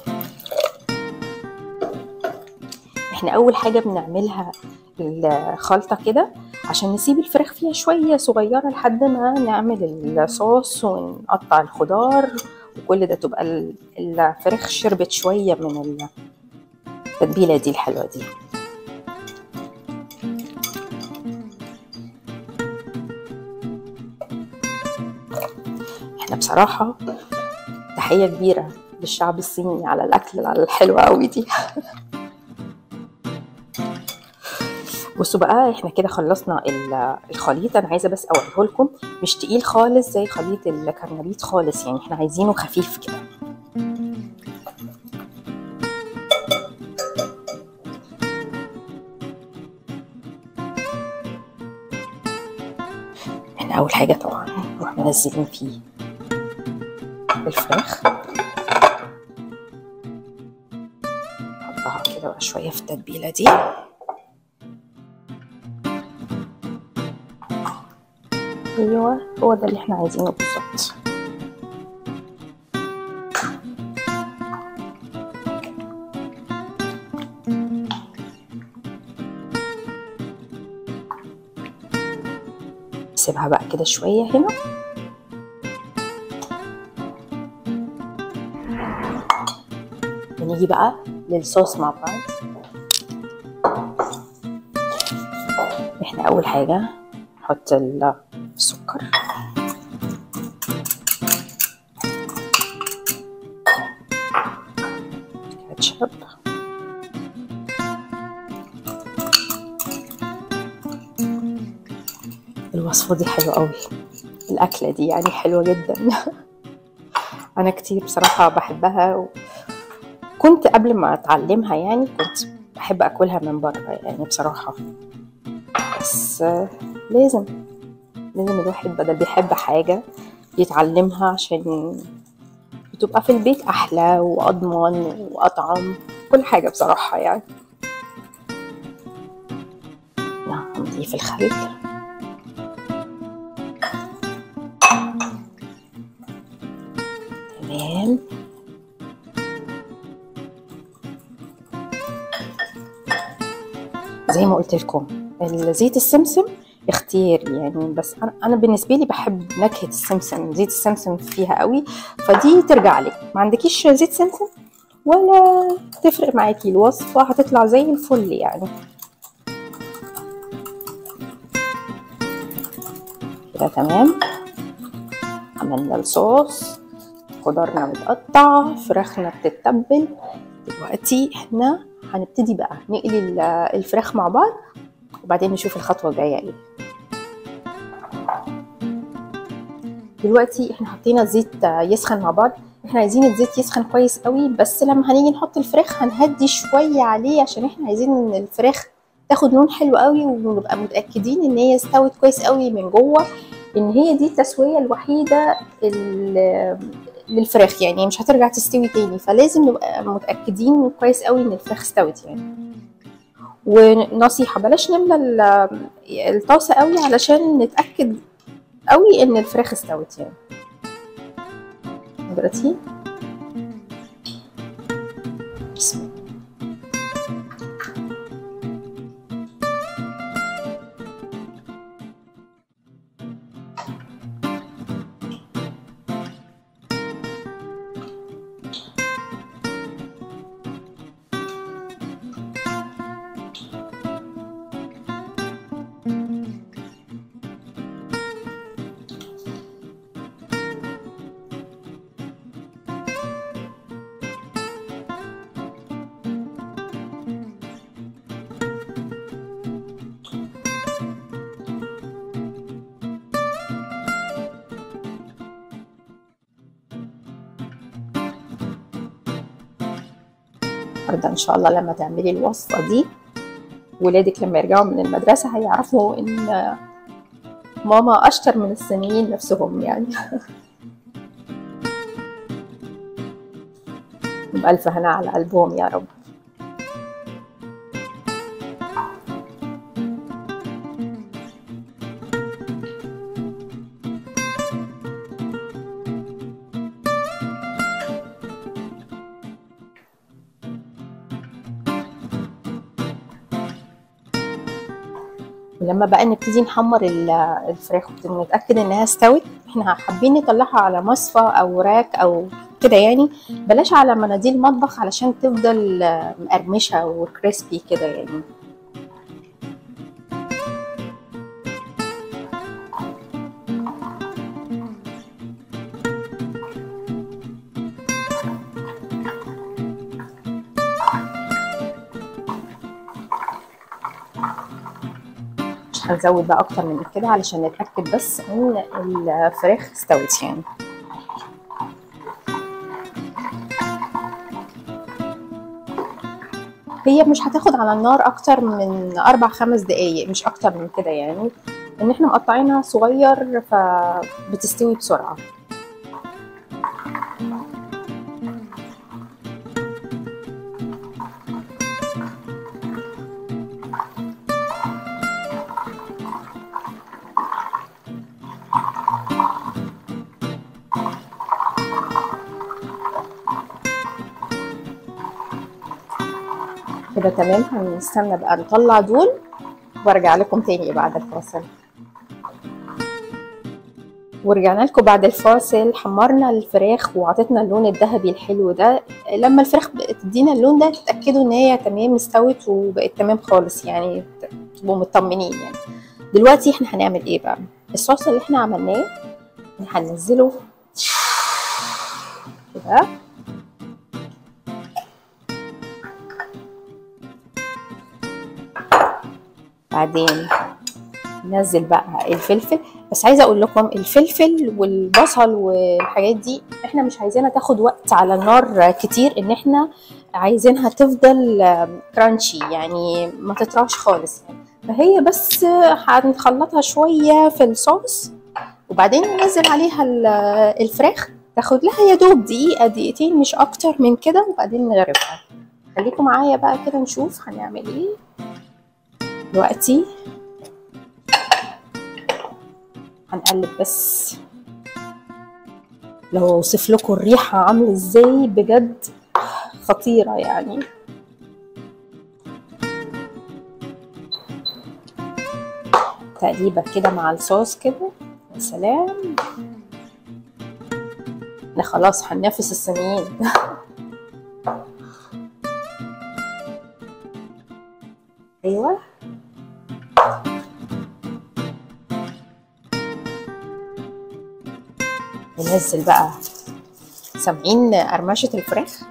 احنا اول حاجة بنعملها الخلطة كده عشان نسيب الفراخ فيها شوية صغيرة لحد ما نعمل الصوص ونقطع الخضار وكل ده تبقى ال- الفراخ شربت شوية من التتبيلة دي الحلوة دي احنا بصراحة تحية كبيرة للشعب الصيني على الأكل الحلوة قوي دي بصوا بقى احنا كده خلصنا ال- الخليط انا عايزه بس اوريه لكم مش تقيل خالص زي خليط الكرنبيط خالص يعني احنا عايزينه خفيف كده احنا اول حاجه طبعا نروح منزلين فيه الفراخ نحطها كده بقى شويه في التتبيله دي ايوه هو ده اللي احنا عايزينه بالظبط نسيبها بقى كده شويه هنا ونيجي بقى للصوص مع بعض احنا اول حاجه نحط ال- السكر كاتشب الوصفة دي حلوة قوي الأكلة دي يعني حلوة جدا أنا كتير بصراحة بحبها و... كنت قبل ما أتعلمها يعني كنت بحب أكلها من بره يعني بصراحة بس آه، لازم لازم الواحد بدل بيحب حاجة يتعلمها عشان بتبقى في البيت أحلى وأضمن وأطعم كل حاجة بصراحة يعني نعم نضيف الخل تمام زي ما قلت لكم زيت السمسم اختياري يعني بس انا انا بالنسبه لي بحب نكهه السمسم زيت السمسم فيها قوي فدي ترجع لك ما عندكيش زيت سمسم ولا تفرق معاكي الوصفه هتطلع زي الفل يعني كده تمام عملنا الصوص خضارنا متقطع فراخنا بتتبل دلوقتي احنا هنبتدي بقى نقلي ال- الفراخ مع بعض وبعدين نشوف الخطوه الجايه ايه دلوقتي احنا حطينا الزيت يسخن مع بعض احنا عايزين الزيت يسخن كويس قوي بس لما هنيجي نحط الفراخ هنهدي شويه عليه عشان احنا عايزين ان الفراخ تاخد لون حلو قوي ونبقى متاكدين ان هي استوت كويس قوي من جوه ان هي دي التسويه الوحيده ال- للفراخ يعني مش هترجع تستوي تاني فلازم نبقى متاكدين كويس قوي ان الفراخ استوت يعني ونصيحه بلاش نملى ال- الطاسه قوي علشان نتاكد قوي ان الفراخ استوت يعني دلوقتي بسم الله النهارده ان شاء الله لما تعملي الوصفه دي ولادك لما يرجعوا من المدرسه هيعرفوا ان ماما اشطر من الصينيين نفسهم يعني بألف هنا على قلبهم يا رب ولما بقى نبتدي نحمر ال- الفراخ ونتاكد انها استوت احنا حابين نطلعها على مصفى او راك او كده يعني بلاش على مناديل مطبخ علشان تفضل آه، مقرمشه وكريسبي كده يعني مش هنزود بقى اكتر من كده علشان نتاكد بس ان الفراخ استوت يعني هي مش هتاخد على النار اكتر من اربع خمس دقايق مش اكتر من كده يعني ان احنا مقطعينها صغير فبتستوي بسرعه كده تمام هنستنى بقى نطلع دول وارجع لكم تاني بعد الفاصل ورجعنا لكم بعد الفاصل حمرنا الفراخ وعطتنا اللون الذهبي الحلو ده لما الفراخ بقت تدينا اللون ده تتاكدوا ان هي تمام استوت وبقت تمام خالص يعني تبقوا مطمنين يعني دلوقتي احنا هنعمل ايه بقى الصوص اللي احنا عملناه هننزله كده بعدين ننزل بقى الفلفل بس عايزه اقول لكم الفلفل والبصل والحاجات دي احنا مش عايزينها تاخد وقت على النار كتير ان احنا عايزينها تفضل كرانشي يعني ما تطرش خالص يعني فهي بس هنخلطها شويه في الصوص وبعدين ننزل عليها ال- الفراخ تاخد لها يا دوب دقيقه دقيقتين مش اكتر من كده وبعدين نغرفها خليكم معايا بقى كده نشوف هنعمل ايه دلوقتي هنقلب بس لو اوصف لكم الريحه عامله ازاي بجد خطيره يعني تقليبه كده مع الصوص كده يا سلام احنا خلاص هننافس الصينيين ايوه ننزل بقى سامعين قرمشه الفراخ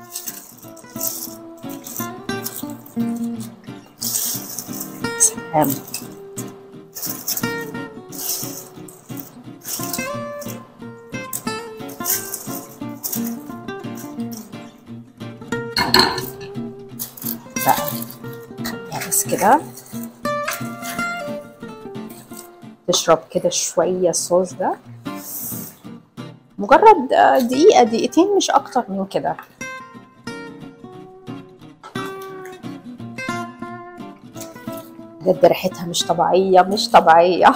سلام بقى خليها بس كده تشرب كده شوية الصوص ده مجرد آه، دقيقة دقيقتين مش أكتر من كده بجد ريحتها مش طبيعية مش طبيعية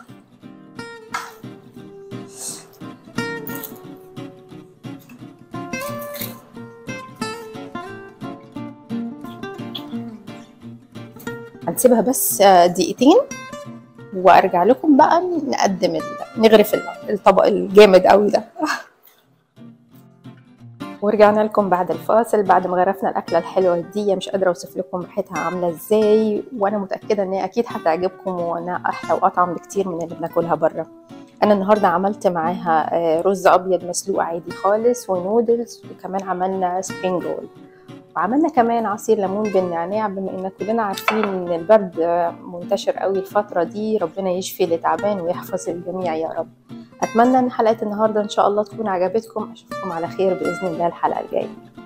هنسيبها بس آه، دقيقتين وارجع لكم بقى نقدم ال- نغرف ال- الطبق الجامد قوي ده ورجعنا لكم بعد الفاصل بعد ما غرفنا الاكله الحلوه دي مش قادره اوصف لكم ريحتها عامله ازاي وانا متاكده ان هي اكيد هتعجبكم وانها احلى واطعم بكتير من اللي بناكلها بره انا النهارده عملت معاها آه، رز ابيض مسلوق عادي خالص ونودلز وكمان عملنا سبرينج رول وعملنا كمان عصير ليمون بالنعناع بما ان كلنا عارفين ان البرد آه، منتشر قوي الفتره دي ربنا يشفي اللي تعبان ويحفظ الجميع يا رب اتمنى ان حلقه النهارده ان شاء الله تكون عجبتكم اشوفكم على خير باذن الله الحلقه الجايه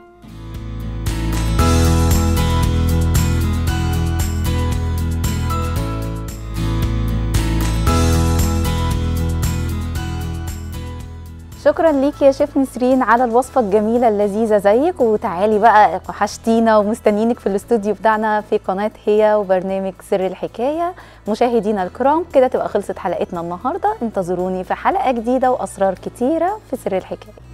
شكرا ليك يا شيف نسرين على الوصفه الجميله اللذيذه زيك وتعالي بقى وحشتينا ومستنيينك في الاستوديو بتاعنا في قناه هي وبرنامج سر الحكايه مشاهدينا الكرام كده تبقى خلصت حلقتنا النهارده انتظروني في حلقه جديده واسرار كتيره في سر الحكايه